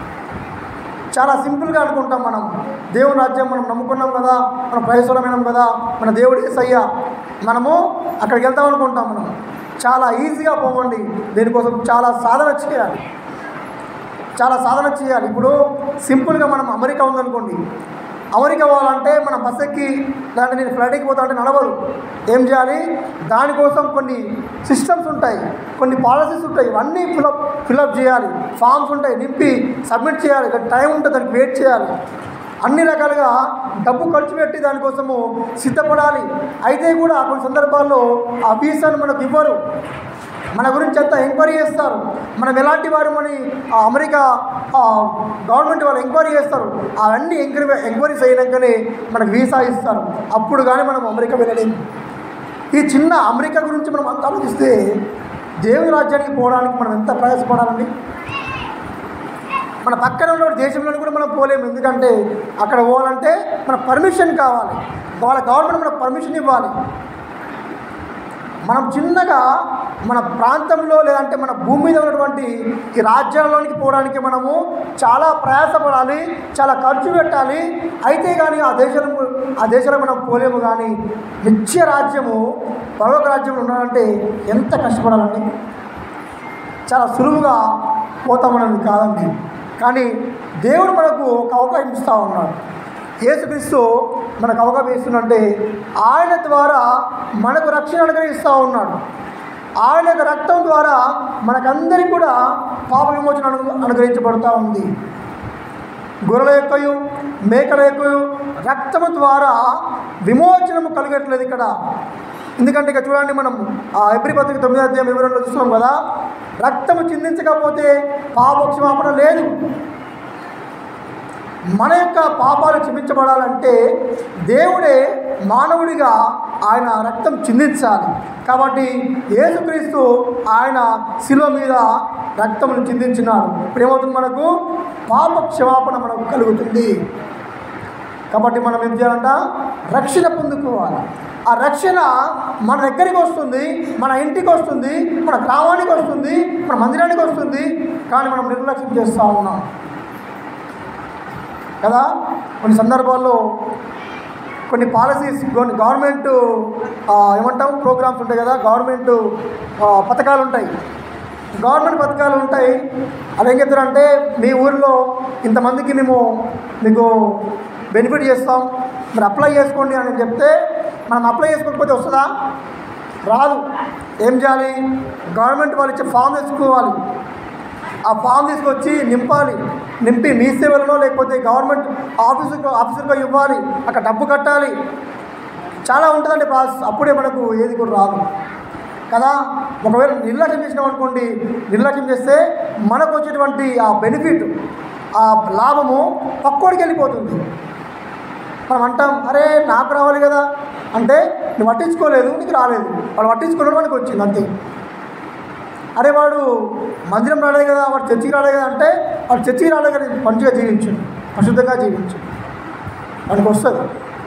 చాలా సింపుల్గా అనుకుంటాం మనం దేవుని రాజ్యం మనం నమ్ముకున్నాం కదా మనం ప్రయత్నమైనాం కదా మన దేవుడు ఏసయ్య మనము అక్కడికి వెళ్తాం అనుకుంటాం మనం చాలా ఈజీగా పోవండి దీనికోసం చాలా సాధన చేయాలి చాలా సాధన చేయాలి ఇప్పుడు సింపుల్గా మనం అమెరికా ఉందనుకోండి అమెరికా పోవాలంటే మనం బస్ ఎక్కి లేదంటే నేను ఫ్లైట్కి పోతా అంటే నడవదు ఏం చేయాలి దానికోసం కొన్ని సిస్టమ్స్ ఉంటాయి కొన్ని పాలసీస్ ఉంటాయి ఇవన్నీ ఫిలప్ ఫిలప్ చేయాలి ఫామ్స్ ఉంటాయి నింపి సబ్మిట్ చేయాలి ఇక్కడ టైం ఉంటుంది దానికి వెయిట్ చేయాలి అన్ని రకాలుగా డబ్బు ఖర్చు పెట్టి దానికోసము సిద్ధపడాలి అయితే కూడా కొన్ని సందర్భాల్లో ఆ వీసాను మనకు ఇవ్వరు మన గురించి అంతా ఎంక్వైరీ చేస్తారు మనం ఎలాంటి వారు అని ఆ అమెరికా ఆ, గవర్నమెంట్ వాళ్ళు ఎంక్వైరీ చేస్తారు అవన్నీ ఎంక్వైరీ ఎంక్వైరీస్ అయినాకనే మనకు వీసా ఇస్తారు అప్పుడు కానీ మనం అమెరికా వెళ్ళలేము ఈ చిన్న అమెరికా గురించి మనం అంత ఆలోచిస్తే దేవుని రాజ్యానికి పోవడానికి మనం ఎంత ప్రయాసపడాలండి మన పక్కన ఉన్న దేశంలో కూడా మనం పోలేము ఎందుకంటే అక్కడ పోవాలంటే మన పర్మిషన్ కావాలి వాళ్ళ గవర్నమెంట్ మనకు పర్మిషన్ ఇవ్వాలి మనం చిన్నగా మన ప్రాంతంలో లేదంటే మన భూమి మీద ఉన్నటువంటి ఈ రాజ్యాల్లోనికి పోవడానికి మనము చాలా ప్రయాసపడాలి చాలా ఖర్చు పెట్టాలి అయితే కానీ ఆ దేశం ఆ దేశంలో మనం పోలేము కానీ నిత్య రాజ్యము పరలోక రాజ్యంలో ఉండాలంటే ఎంత కష్టపడాలండి చాలా సులువుగా పోతామన్నది కాదండి కానీ దేవుడు మనకు ఒక అవకాశం ఇస్తూ ఉన్నాడు యేసుక్రీస్తు మనకు అవకాశం ఇస్తుందంటే ఆయన ద్వారా మనకు రక్షణ అనుగ్రహిస్తూ ఉన్నాడు ఆయన యొక్క రక్తం ద్వారా మనకందరికీ కూడా పాప విమోచన అను అనుగ్రహించబడుతూ ఉంది గొర్రెల యొక్కయు మేకల యొక్కయు రక్తము ద్వారా విమోచనము కలగట్లేదు ఇక్కడ ఎందుకంటే ఇక చూడండి మనం ఆ ఎబ్రి పత్రిక తొమ్మిది అధ్యాయం ఇరవై రెండులో చూస్తున్నాం కదా రక్తము చిందించకపోతే పాపక్షమాపణ లేదు మన యొక్క పాపాలు క్షమించబడాలంటే దేవుడే మానవుడిగా ఆయన రక్తం చిందించాలి కాబట్టి యేసుక్రీస్తు ఆయన శిలువ మీద రక్తమును చిందించినాడు ఇప్పుడు ఏమవుతుంది మనకు పాప క్షమాపణ మనకు కలుగుతుంది కాబట్టి మనం ఏం చేయాలంట రక్షణ పొందుకోవాలి ఆ రక్షణ మన దగ్గరికి వస్తుంది మన ఇంటికి వస్తుంది మన గ్రామానికి వస్తుంది మన మందిరానికి వస్తుంది కానీ మనం నిర్లక్ష్యం చేస్తూ ఉన్నాం కదా కొన్ని సందర్భాల్లో కొన్ని పాలసీస్ కొన్ని గవర్నమెంట్ ఆ, ఏమంటాం ప్రోగ్రామ్స్ ఉంటాయి కదా గవర్నమెంట్ ఆ, పథకాలు ఉంటాయి గవర్నమెంట్ పథకాలు ఉంటాయి అది ఏం చెప్తారంటే మీ ఊరిలో ఇంతమందికి మేము మీకు బెనిఫిట్ చేస్తాం మీరు అప్లై చేసుకోండి అని చెప్తే మనం అప్లై చేసుకోకపోతే వస్తుందా రాదు ఏం చేయాలి గవర్నమెంట్ వాళ్ళు ఇచ్చే ఫామ్ తెచ్చుకోవాలి ఆ ఫామ్ తీసుకొచ్చి నింపాలి నింపి మీ సేవలలో లేకపోతే గవర్నమెంట్ ఆఫీసు ఆఫీసులకు ఇవ్వాలి అక్కడ డబ్బు కట్టాలి చాలా ఉంటుందండి ప్రాసెస్ అప్పుడే మనకు ఏది కూడా రాదు కదా ఒకవేళ నిర్లక్ష్యం చేసినాం అనుకోండి నిర్లక్ష్యం చేస్తే మనకు వచ్చేటువంటి ఆ బెనిఫిట్ ఆ లాభము పక్కోడికి వెళ్ళిపోతుంది మనం అంటాం అరే నాకు రావాలి కదా అంటే నువ్వు పట్టించుకోలేదు నీకు రాలేదు వాళ్ళు పట్టించుకోవడం మనకు వచ్చింది అంతే అరే వాడు మందిరం రాలేదు కదా వాడు చర్చికి రాలేదు కదా అంటే వాడు చర్చికి రాలేదు కదా మంచిగా జీవించు పరిశుద్ధంగా జీవించు వాడికి వస్తుంది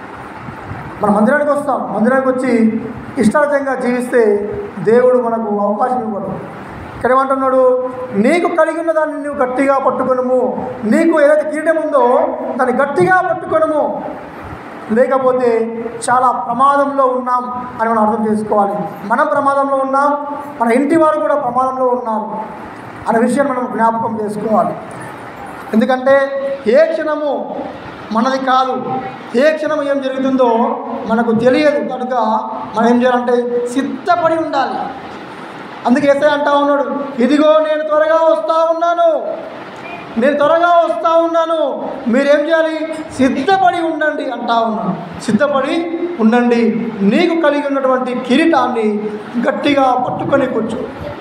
మన మందిరానికి వస్తాం మందిరానికి వచ్చి ఇష్టార్థంగా జీవిస్తే దేవుడు మనకు అవకాశం ఇవ్వడు ఇక్కడ ఏమంటున్నాడు నీకు కలిగి ఉన్న దాన్ని నువ్వు గట్టిగా పట్టుకొనుము నీకు ఏదైతే కిరీటం ఉందో దాన్ని గట్టిగా పట్టుకొనుము లేకపోతే చాలా ప్రమాదంలో ఉన్నాం అని మనం అర్థం చేసుకోవాలి మనం ప్రమాదంలో ఉన్నాం మన ఇంటి వారు కూడా ప్రమాదంలో ఉన్నారు అనే విషయాన్ని మనం జ్ఞాపకం చేసుకోవాలి ఎందుకంటే ఏ క్షణము మనది కాదు ఏ క్షణం ఏం జరుగుతుందో మనకు తెలియదు కనుక మనం ఏం చేయాలంటే సిద్ధపడి ఉండాలి అందుకే ఏసై అంటా ఉన్నాడు ఇదిగో నేను త్వరగా వస్తా ఉన్నాను నేను త్వరగా వస్తా ఉన్నాను మీరేం చేయాలి సిద్ధపడి ఉండండి అంటా ఉన్నాను సిద్ధపడి ఉండండి నీకు కలిగి ఉన్నటువంటి కిరీటాన్ని గట్టిగా పట్టుకొని కూర్చో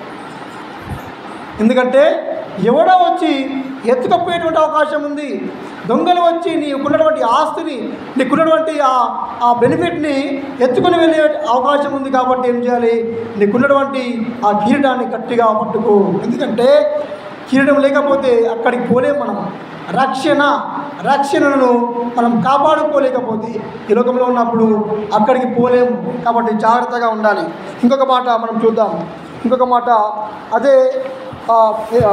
ఎందుకంటే ఎవడో వచ్చి ఎత్తుకపోయేటువంటి అవకాశం ఉంది దొంగలు వచ్చి నీకున్నటువంటి ఆస్తిని నీకున్నటువంటి ఆ ఆ బెనిఫిట్ని ఎత్తుకొని వెళ్ళే అవకాశం ఉంది కాబట్టి ఏం చేయాలి నీకున్నటువంటి ఆ కిరీటాన్ని గట్టిగా పట్టుకో ఎందుకంటే కిరీటం లేకపోతే అక్కడికి పోలేం మనం రక్షణ రక్షణను మనం కాపాడుకోలేకపోతే ఈ లోకంలో ఉన్నప్పుడు అక్కడికి పోలేము కాబట్టి జాగ్రత్తగా ఉండాలి ఇంకొక మాట మనం చూద్దాం ఇంకొక మాట అదే ఆ, ఆ,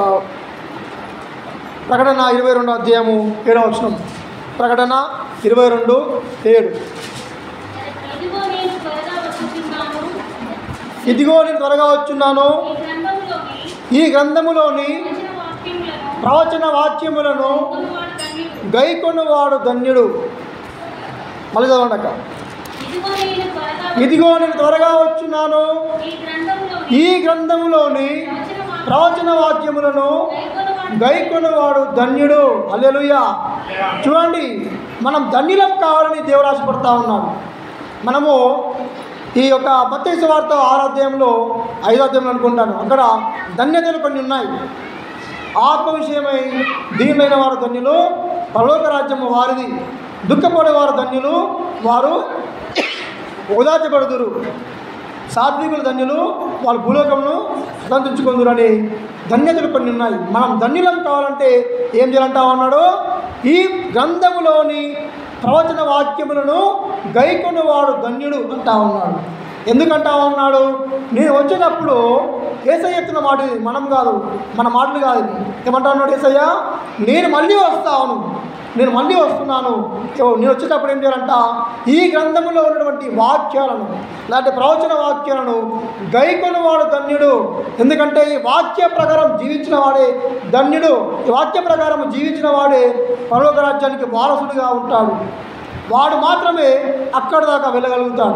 ప్రకటన ఇరవై రెండు అధ్యాయము ఏడవ వచనం ప్రకటన ఇరవై రెండు ఏడు ఇదిగో నేను త్వరగా వచ్చుచున్నాను ఇదిగో నేను త్వరగా వచ్చున్నాను ఈ గ్రంథంలోని ఈ గ్రంథములోని వచన వాక్యములను ప్రవచన వాక్యములను కొనువాడు ధన్యుడు గైకొనువాడు ధన్యుడు మళ్ళీ చదవండి అక్క ఇదిగో నేను త్వరగా ఇదిగో నేను త్వరగా వచ్చున్నాను ఈ గ్రంథంలోని ఈ గ్రంథములోని వచన ప్రవచన వాక్యములను వాక్యములను గైకొనువాడు ధన్యుడు అల్లెలుయ్య చూడండి మనం ధన్యులం కావాలని దేవుడు ఆశపడతా ఉన్నాడు మనము ఈ యొక్క మత్తయి వార్త ఆరో అధ్యాయంలో ఐదో అధ్యాయంలో అనుకుంటాను అక్కడ ధన్యతలు కొన్ని ఉన్నాయి ఆత్మ విషయమై దీనులైన వారు ధన్యులు పరలోక రాజ్యము వారిది దుఃఖపడేవారు ధన్యులు వారు ఓదార్చబడుదురు సాత్వికులు ధన్యులు వాళ్ళ భూలోకమును స్వతంత్రించుకుందురు అని ధన్యతలు కొన్ని ఉన్నాయి మనం ధన్యులం కావాలంటే ఏం చేయాలంటా ఉన్నాడు ఈ గ్రంథములోని ప్రవచన వాక్యములను గైకొన్నవాడు ధన్యుడు అంటా ఉన్నాడు ఎందుకంటా ఉన్నాడు నేను వచ్చినప్పుడు ఏసయ్య ఎత్తున మాట ఇది మనం కాదు మన మాటలు కాదు ఇది. ఏమంటా ఉన్నాడు ఏసయ్య నేను మళ్ళీ వస్తాను నేను మళ్ళీ వస్తున్నాను సో నేను వచ్చేటప్పుడు ఏం చేయాలంట ఈ గ్రంథంలో ఉన్నటువంటి వాక్యాలను లేకపోతే ప్రవచన వాక్యాలను గైకొనవాడు ధన్యుడు ఎందుకంటే ఈ వాక్య ప్రకారం జీవించిన వాడే ధన్యుడు ఈ వాక్య ప్రకారం జీవించిన వాడే పరలోక రాజ్యానికి వారసుడిగా ఉంటాడు వాడు మాత్రమే అక్కడి దాకా వెళ్ళగలుగుతాడు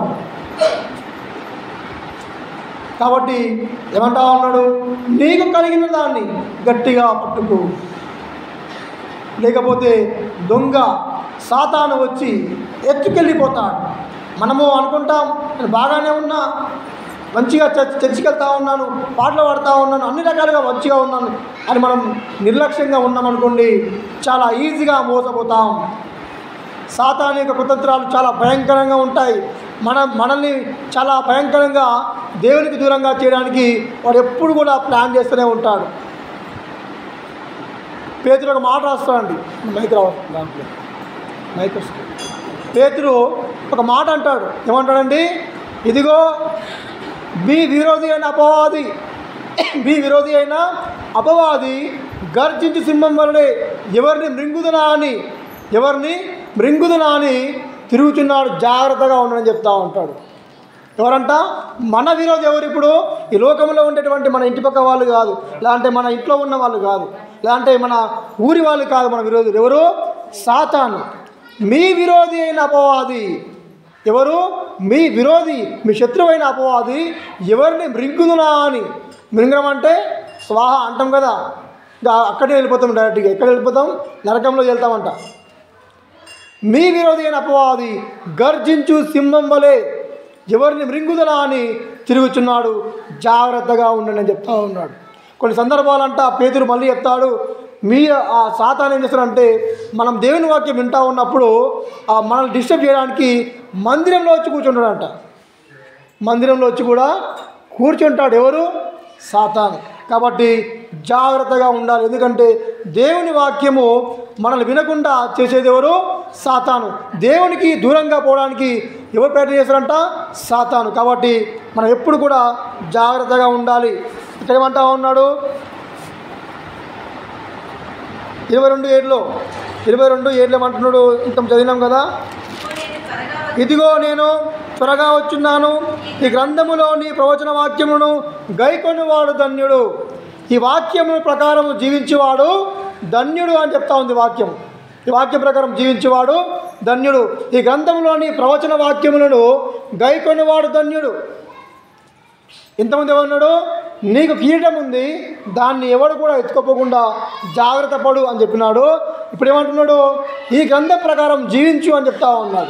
కాబట్టి ఏమంటా ఉన్నాడు నీకు కలిగిన దాన్ని గట్టిగా పట్టుకో లేకపోతే దొంగ సాతాను వచ్చి ఎత్తుకెళ్ళిపోతాడు మనము అనుకుంటాం నేను బాగానే ఉన్నా మంచిగా చర్చ్ చర్చికి వెళ్తా ఉన్నాను పాటలు పాడుతూ ఉన్నాను అన్ని రకాలుగా మంచిగా ఉన్నాను అని మనం నిర్లక్ష్యంగా ఉన్నామనుకోండి చాలా ఈజీగా మోసపోతాం సాతాను యొక్క కుతంత్రాలు చాలా భయంకరంగా ఉంటాయి మన మనల్ని చాలా భయంకరంగా దేవునికి దూరంగా చేయడానికి వాడు ఎప్పుడు కూడా ప్లాన్ చేస్తూనే ఉంటాడు పేతురు ఒక మాట రాస్తాడండి మైక్ రావాలి దాంట్లో మైక్ వస్తుంది పేతురు ఒక మాట అంటాడు ఏమంటాడండి ఇదిగో మీ విరోధి అయిన అపవాది మీ విరోధి అయిన అపవాది గర్జించి సింహం వలనే ఎవరిని మృంగుదనా అని ఎవరిని మృంగుదనా అని తిరుగుతున్నాడు జాగ్రత్తగా ఉండని చెప్తా ఉంటాడు ఎవరంట మన విరోధి ఎవరు ఇప్పుడు ఈ లోకంలో ఉండేటువంటి మన ఇంటి పక్క వాళ్ళు కాదు లేదంటే మన ఇంట్లో ఉన్న వాళ్ళు కాదు లేదంటే మన ఊరి వాళ్ళు కాదు మన విరోధులు ఎవరు సాతాను మీ విరోధి అయిన అపవాది ఎవరు మీ విరోధి మీ శత్రువైన అపవాది ఎవరిని మృంగుదునా అని మృంగడం అంటే స్వాహ అంటాం కదా ఇంకా అక్కడే వెళ్ళిపోతాం డైరెక్ట్గా ఎక్కడ వెళ్ళిపోతాం నరకంలో వెళ్తామంట మీ విరోధి అయిన అపవాది గర్జించు సింహం వలె ఎవరిని మృంగుదలా అని తిరుగుచున్నాడు జాగ్రత్తగా ఉండండి అని చెప్తా ఉన్నాడు కొన్ని సందర్భాలంట పేతురు మళ్ళీ చెప్తాడు మీ ఆ సాతాన్ ఏం చేస్తాడంటే మనం దేవుని వాక్యం వింటా ఉన్నప్పుడు ఆ మనల్ని డిస్టర్బ్ చేయడానికి మందిరంలో వచ్చి కూర్చుంటాడంట మందిరంలో వచ్చి కూడా కూర్చుంటాడు ఎవరు సాతాను కాబట్టి జాగ్రత్తగా ఉండాలి ఎందుకంటే దేవుని వాక్యము మనల్ని వినకుండా చేసేది ఎవరు సాతాను దేవునికి దూరంగా పోవడానికి ఎవరు ప్రయత్నం చేస్తారంట సాతాను కాబట్టి మనం ఎప్పుడు కూడా జాగ్రత్తగా ఉండాలి ఇక్కడ ఏమంటా ఉన్నాడు ఇరవై రెండు ఏడులో ఇరవై రెండు ఏడులో ఏమంటున్నాడు ఇంత చదివినాం కదా ఇదిగో నేను త్వరగా వచ్చి ఇదిగో నేను త్వరగా వచ్చున్నాను ఈ గ్రంథములోని ప్రవచన వాక్యమును గైకొనివాడు ధన్యుడు ఈ వాక్యము ప్రకారం జీవించేవాడు ధన్యుడు అని చెప్తా ఉంది వాక్యం ఈ వాక్యం ప్రకారం జీవించేవాడు ధన్యుడు ఈ గ్రంథంలోని ప్రవచన వాక్యములను గైకొనివాడు ధన్యుడు ఇంతమంది ఏమన్నాడు నీకు కిరీటం ఉంది దాన్ని ఎవడు కూడా ఎత్తుకోపోకుండా జాగ్రత్త పడు అని చెప్పినాడు ఇప్పుడు ఏమంటున్నాడు ఈ గ్రంథం ప్రకారం జీవించు అని చెప్తా ఉన్నాడు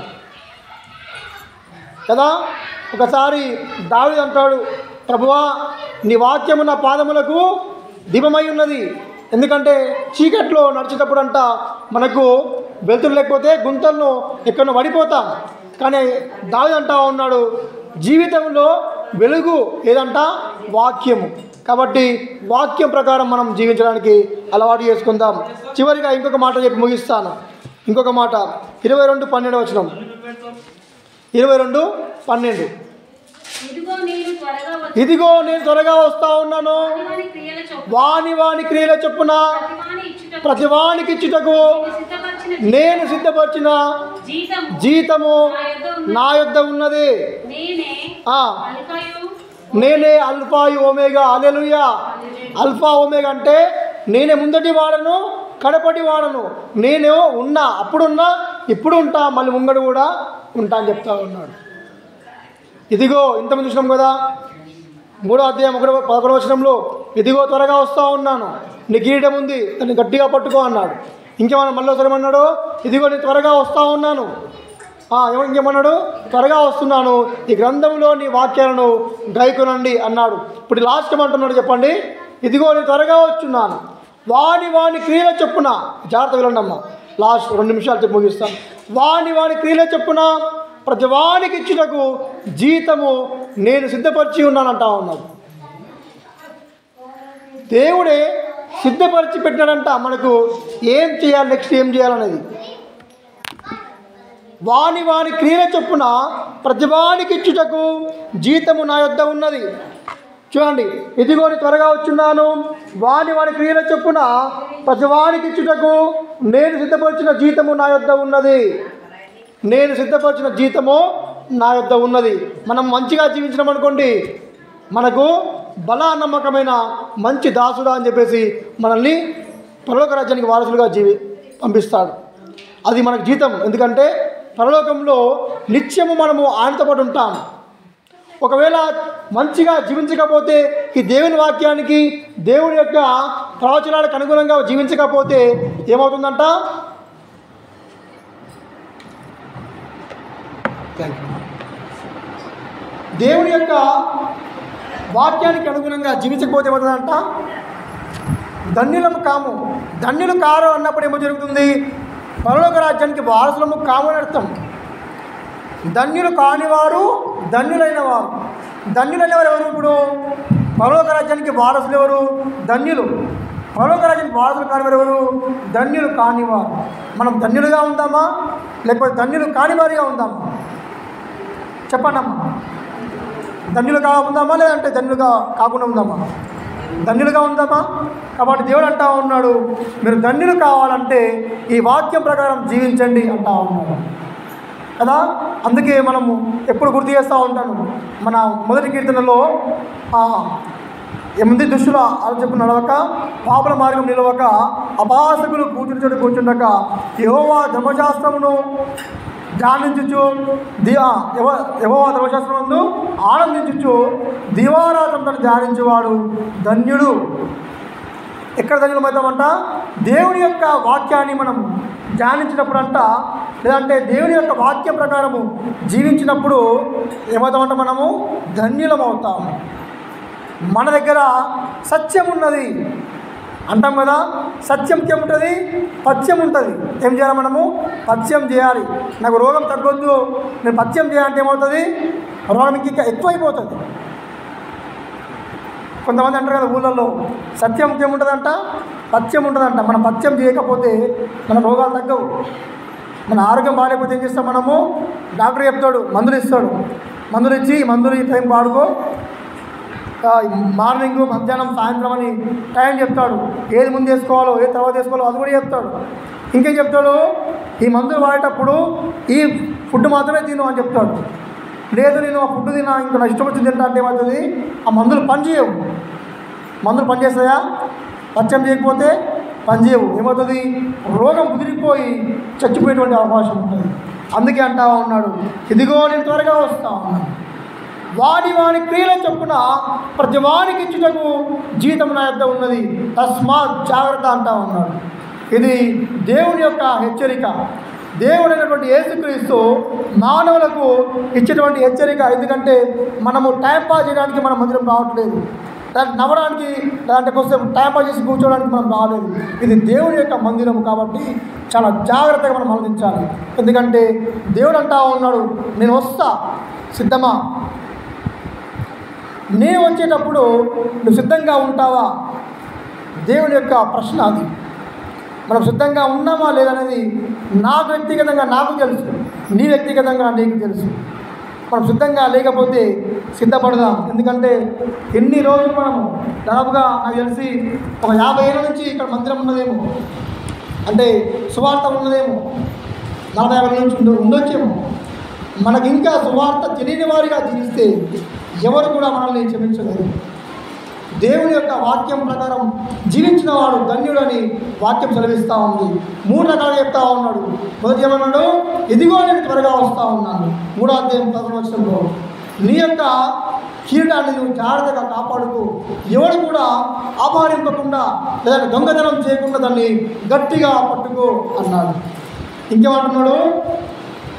కదా ఒకసారి దావిది అంటాడు ప్రభువా నీ వాక్యము నా పాదములకు దీపమై ఉన్నది ఎందుకంటే చీకట్లో నడిచేటప్పుడు అంట మనకు వెలుతురు లేకపోతే గుంతలను ఎక్కడో పడిపోతాం కానీ దావిది అంటా ఉన్నాడు జీవితంలో వెలుగు ఏదంట వాక్యము కాబట్టి వాక్యం ప్రకారం మనం జీవించడానికి అలవాటు చేసుకుందాం చివరిగా ఇంకొక మాట చెప్పి ముగిస్తాను ఇంకొక మాట ఇరవై రెండు పన్నెండు వచనం ఇరవై రెండు పన్నెండు ఇదిగో నేను త్వరగా వచ్చి ఇదిగో నేను త్వరగా వస్తా ఉన్నాను వాని క్రియల చొప్పున వాని వాని క్రియల చొప్పున ప్రతివాని ఇచ్చుటకు ప్రతివానికి ఇచ్చుటకు నేను సిద్ధపరిచిన నేను సిద్ధపరిచిన జీతము జీతము నా యొద్ద ఉన్నది. నా యొద్ద ఉన్నది నేనే ఆ, అల్ఫాయు నేనే అల్ఫాయు ఓమేగా అలెలుయా అల్ఫా ఓమేగా అంటే నేనే ముందటి వాడను కడపటి వాడను నేను ఉన్నా అప్పుడున్నా ఇప్పుడు ఉంటా మళ్ళీ ముంగడు కూడా ఉంటా అని చెప్తా ఉన్నాడు ఇదిగో ఇంతమంది చూసినాం కదా మూడో అధ్యాయం ఒకటో పదకొండవ వచనంలో ఇదిగో త్వరగా వస్తూ ఉన్నాను నీ కిరీటం ఉంది దాన్ని గట్టిగా పట్టుకో అన్నాడు ఇంకేమన్నా మళ్ళీ ఒకసారి ఏమన్నాడు ఇదిగో నేను త్వరగా వస్తూ ఉన్నాను ఆ, ఏమ- ఇంకేమన్నాడు త్వరగా వస్తున్నాను ఈ గ్రంథంలో నీ వాక్యాలను గైకొనండి అన్నాడు ఇప్పుడు లాస్ట్ ఏమంటున్నాడు చెప్పండి ఇదిగో నేను త్వరగా వచ్చున్నాను వాని వాని క్రియల చొప్పున జాగ్రత్త వినండి అమ్మా లాస్ట్ రెండు నిమిషాలు చెప్పి ముగిస్తాను వాని వాని క్రియల చొప్పున ప్రతి వానికి ఇచ్చుటకు జీతము నేను సిద్ధపరిచి ఉన్నానంటా ఉన్నాడు దేవుడే సిద్ధపరిచి పెట్టినాడంట మనకు ఏం చేయాలి నెక్స్ట్ ఏం చేయాలనేది వాని వాని క్రియల చొప్పున ప్రతి వానికి ఇచ్చుటకు జీతము నా యొద్ద ఉన్నది చూడండి ఇదిగోని త్వరగా వచ్చున్నాను వాని వాని క్రియల చొప్పున ప్రతి వానికి ఇచ్చుటకు నేను సిద్ధపరిచిన జీతము నా యొద్ద ఉన్నది నేను సిద్ధపరిచిన జీతము నా యొద్ద ఉన్నది మనం మంచిగా జీవించినాం అనుకోండి మనకు బల నమ్మకమైన మంచి దాసుడా అని చెప్పేసి మనల్ని పరలోక రాజ్యానికి వారసులుగా జీవి పంపిస్తాడు అది మనకు జీతం ఎందుకంటే పరలోకంలో నిత్యము మనము ఆయనతో పాటు ఉంటాం ఒకవేళ మంచిగా జీవించకపోతే ఈ దేవుని వాక్యానికి దేవుని యొక్క ప్రవచనాలకు అనుగుణంగా జీవించకపోతే ఏమవుతుందంట థ్యాంక్ యూ దేవుని యొక్క వాక్యానికి అనుగుణంగా జీవించకపోతే ఏమవుతుందంట ధన్యులము కాము ధన్యులు కారు అన్నప్పుడు ఏమో జరుగుతుంది పరలోక రాజ్యానికి వారసులము కాము అని అర్థం ధన్యులు కానివారు ధన్యులైన వారు ధన్యులైన వారు ఎవరు ఇప్పుడు పరలోక రాజ్యానికి వారసులు ఎవరు ధన్యులు పరలోక రాజ్యానికి వారసులు కానివారు ఎవరు ధన్యులు కానివారు మనం ధన్యులుగా ఉందామా లేకపోతే ధన్యులు కానివారిగా ఉందామా చెప్పండి అమ్మా ధన్యులుగా ఉందామా లేదంటే ధన్యులుగా కాకుండా ఉందామా ధన్యులుగా ఉందామా కాబట్టి దేవుడు అంటా ఉన్నాడు మీరు ధన్యులు కావాలంటే ఈ వాక్యం ప్రకారం జీవించండి అంటా ఉన్నాడు కదా అందుకే మనము ఎప్పుడు గుర్తు చేస్తూ ఉంటాను మన మొదటి కీర్తనలో ఆ, ఎనిమిది దుష్టుల ఆలోచన నడవక పాపల మార్గం నిలవక అపాసకులు కూర్చుని చోటు కూర్చుండక యహోవా ధర్మశాస్త్రమును ధ్యానించుచు దివా యవ యహోవా ధర్మశాస్త్రమును ఆనందించుచు దివారాత్రం తను ధ్యానించేవాడు ధన్యుడు ఎక్కడ ధన్యులమవుతామంట దేవుని యొక్క వాక్యాన్ని మనం ధ్యానించినప్పుడు అంట లేదంటే దేవుని యొక్క వాక్యం ప్రకారము జీవించినప్పుడు ఏమవుతామంట మనము ధన్యులం అవుతాము మన దగ్గర సత్యం ఉన్నది అంటాం కదా సత్యంకి ఏముంటుంది పథ్యం ఉంటుంది ఏం చేయాలి మనము పథ్యం చేయాలి నాకు రోగం తగ్గొద్దు నేను పథ్యం చేయాలంటే ఏమవుతుంది రోగం ఇంక ఇంకా ఎక్కువైపోతుంది కొంతమంది అంటారు కదా ఊళ్ళల్లో సత్యం ఏముంటుందంట పథ్యం ఉంటుందంట మనం పథ్యం చేయకపోతే మన రోగాలు తగ్గవు మన ఆరోగ్యం బాగాలేకపోతే ఏం చేస్తాం మనము డాక్టర్ చెప్తాడు మందులు ఇస్తాడు మందులు ఇచ్చి ఈ మందులు ఈ టైం వాడుకో ఆ, మార్నింగ్ మధ్యాహ్నం సాయంత్రం అని టైం చెప్తాడు ఏది ముందు వేసుకోవాలో ఏది తర్వాత వేసుకోవాలో అది కూడా చెప్తాడు ఇంకేం చెప్తాడు ఈ మందులు వాడేటప్పుడు ఈ ఫుడ్ మాత్రమే తిను అని చెప్తాడు లేదు నేను ఆ ఫుడ్ తినా ఇంకా నా ఇష్టం వచ్చింది తింటా అంటే ఏమవుతుంది ఆ మందులు పనిచేయవు మందులు పనిచేస్తాయా పచ్చం చేయకపోతే పనిచేయవు ఏమవుతుంది రోగం కుదిరిపోయి చచ్చిపోయేటువంటి అవకాశం ఉంటుంది అందుకే అంటా ఉన్నాడు ఇదిగో నేను త్వరగా వస్తా ఉన్నాను వాడి వాని క్రియల చొప్పున ప్రతి వానికి ఇచ్చుటకు జీతం నా యొద్ద ఉన్నది తస్మాత్ జాగ్రత్త అంటా ఉన్నాడు ఇది దేవుని యొక్క హెచ్చరిక దేవుడైనటువంటి యేసుక్రీస్తు మానవులకు ఇచ్చేటువంటి హెచ్చరిక ఎందుకంటే మనము టైం పాస్ చేయడానికి మన మందిరం రావట్లేదు దాన్ని నవ్వడానికి లేదంటే కొంచెం టైం పాస్ చేసి కూర్చోవడానికి మనం రాలేదు ఇది దేవుని యొక్క మందిరం కాబట్టి చాలా జాగ్రత్తగా మనం ఆలోచించాలి ఎందుకంటే దేవుడు అంటా ఉన్నాడు నేను వస్తా సిద్ధమా నేను వచ్చేటప్పుడు నువ్వు సిద్ధంగా ఉంటావా దేవుని యొక్క ప్రశ్న అది మనం సిద్ధంగా ఉన్నామా లేదనేది నాకు వ్యక్తిగతంగా నాకు తెలుసు నీ వ్యక్తిగతంగా నీకు తెలుసు మనం సిద్ధంగా లేకపోతే సిద్ధపడదాం ఎందుకంటే ఎన్ని రోజులు మనము దాదాపుగా నాకు తెలిసి ఒక యాభై ఏళ్ళ నుంచి ఇక్కడ మందిరం ఉన్నదేమో అంటే సువార్త ఉన్నదేమో నలభై యాభై ఏళ్ళ నుంచి ఉండ- ఉండొచ్చేమో మనకి ఇంకా సువార్త తెలియని వారిగా జీవిస్తే ఎవరు కూడా మనల్ని క్షమించలేరు దేవుని యొక్క వాక్యం ప్రకారం జీవించిన వాడు ధన్యుడని వాక్యం సెలవిస్తూ ఉంది మూడు రకాలుగా చెప్తా ఉన్నాడు మొదటి ఏమన్నాడు ఇదిగో నేను త్వరగా వస్తూ ఉన్నాను మూడో అధ్యాయం పదకొండు వచ్చంలో నీ యొక్క కీటాన్ని నువ్వు జాగ్రత్తగా కాపాడుతూ ఎవడు కూడా అపహరింపకుండా లేదా దొంగతనం చేయకుండా దాన్ని గట్టిగా పట్టుకో అన్నాడు ఇంకేమంటున్నాడు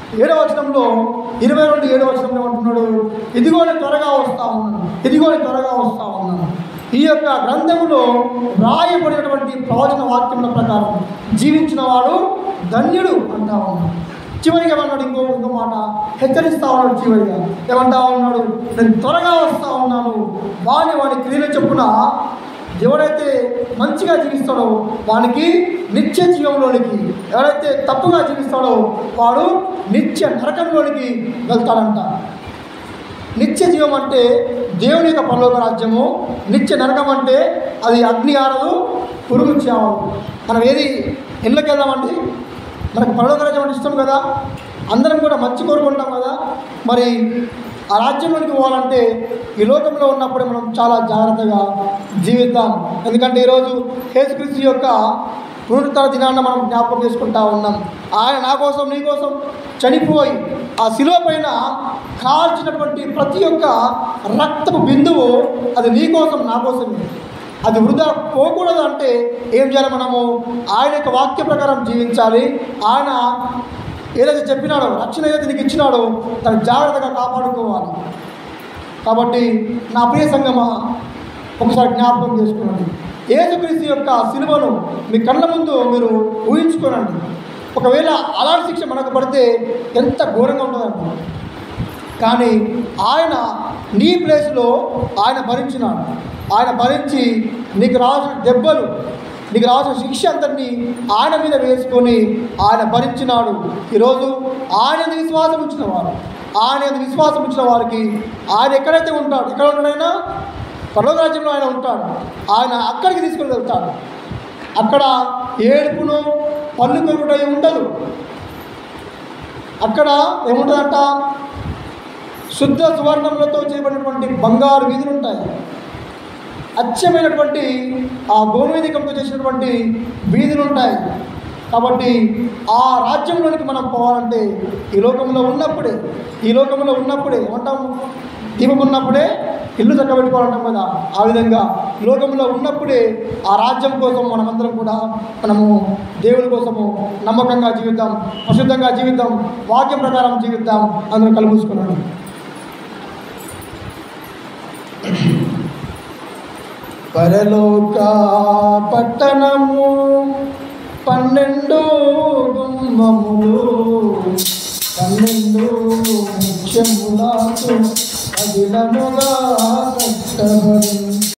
ఏడవ వచనంలో ఇరవై రెండు ఏడవ వచనంలో అంటున్నాడు ఇదిగో నేను త్వరగా వస్తా ఉన్నాను ఇదిగో నేను త్వరగా వస్తా ఉన్నాను ఈ యొక్క గ్రంథములో రాయబడినటువంటి ప్రవచన వాక్యముల ప్రకారం జీవించిన వాడు ధన్యుడు అంటా ఉన్నాడు చివరిగా ఏమన్నాడు ఇంకో ఇంకో మాట హెచ్చరిస్తా ఉన్నాడు చివరిగా ఏమంటా ఉన్నాడు నేను త్వరగా వస్తా ఉన్నాను వాని వాని క్రియల చెప్పున ఎవరైతే మంచిగా జీవిస్తాడో వానికి నిత్య జీవంలోనికి ఎవరైతే తప్పుగా జీవిస్తాడో వాడు నిత్య నరకంలోనికి వెళ్తాడంట నిత్య జీవం అంటే దేవుని యొక్క పరలోక రాజ్యము నిత్య నరకం అంటే అది అగ్ని ఆరదు పురుగు చావదు మనం ఏది ఇళ్ళకి వెళ్దామండి మనకు పరలోక రాజ్యం అంటే ఇష్టం కదా అందరం కూడా మంచి కోరుకుంటాం కదా మరి ఆ రాజ్యంలోనికి పోవాలంటే ఈ లోకంలో ఉన్నప్పుడే మనం చాలా జాగ్రత్తగా జీవిద్దాం ఎందుకంటే ఈరోజు యేసుక్రీస్తు యొక్క పునరుత్తర దినాన్ని మనం జ్ఞాపకం చేసుకుంటా ఉన్నాం ఆయన నా కోసం నీ కోసం చనిపోయి ఆ శిలువ పైన కాల్చినటువంటి ప్రతి ఒక్క రక్తపు బిందువు అది నీ కోసం నా కోసమే అది వృధా పోకూడదు అంటే ఏం చేయాలి మనము ఆయన యొక్క వాక్య ప్రకారం జీవించాలి ఆయన ఏదైతే చెప్పినాడో రక్షణ ఏదైతే నీకు ఇచ్చినాడో దాన్ని జాగ్రత్తగా కాపాడుకోవాలి కాబట్టి నా ప్రియ సంగమా ఒకసారి జ్ఞాపకం చేసుకోండి యేసుక్రీస్తు యొక్క సిలువను మీ కళ్ళ ముందు మీరు ఊహించుకోనండి ఒకవేళ అలాంటి శిక్ష మనకు పడితే ఎంత ఘోరంగా ఉంటుందండి కానీ ఆయన నీ ప్లేస్లో ఆయన భరించినాడు ఆయన భరించి నీకు రావాల్సిన దెబ్బలు నీకు రావాల్సిన శిక్ష అంతటినీ ఆయన మీద వేసుకొని ఆయన భరించినాడు ఈరోజు ఆయన మీద విశ్వాసం ఉంచిన వారు ఆయన మీద విశ్వాసం ఉంచిన వారికి ఆయన ఎక్కడైతే ఉంటాడు ఎక్కడ ఉంటాడైనా పర్లోక రాజ్యంలో ఆయన ఉంటాడు ఆయన అక్కడికి తీసుకొని వెళ్తాడు అక్కడ ఏడుపును పళ్ళు కొరుకుట ఉండదు అక్కడ ఏముంటుందంట శుద్ధ సువర్ణములతో చేయబడినటువంటి బంగారు వీధులు ఉంటాయి అచ్చమైనటువంటి ఆ గోమేధికంతో చేసినటువంటి వీధులు ఉంటాయి కాబట్టి ఆ రాజ్యంలోనికి మనం పోవాలంటే ఈ లోకంలో ఉన్నప్పుడే ఈ లోకంలో ఉన్నప్పుడే ఏమంటాము దీపం ఉన్నప్పుడే ఇల్లు చక్కబెట్టుకోవాలంటాం కదా ఆ విధంగా లోకంలో ఉన్నప్పుడే ఆ రాజ్యం కోసం మనమందరం కూడా మనము దేవుని కోసము నమ్మకంగా జీవిద్దాం ప్రశుద్ధంగా జీవిద్దాం వాక్యం ప్రకారం జీవిద్దాం అందరం కలుపుకున్నాడు పరలోక పట్టణము పన్నెండు గుమ్మములు పన్నెండు ముఖ్యములకు అదిలముగా కట్టబడి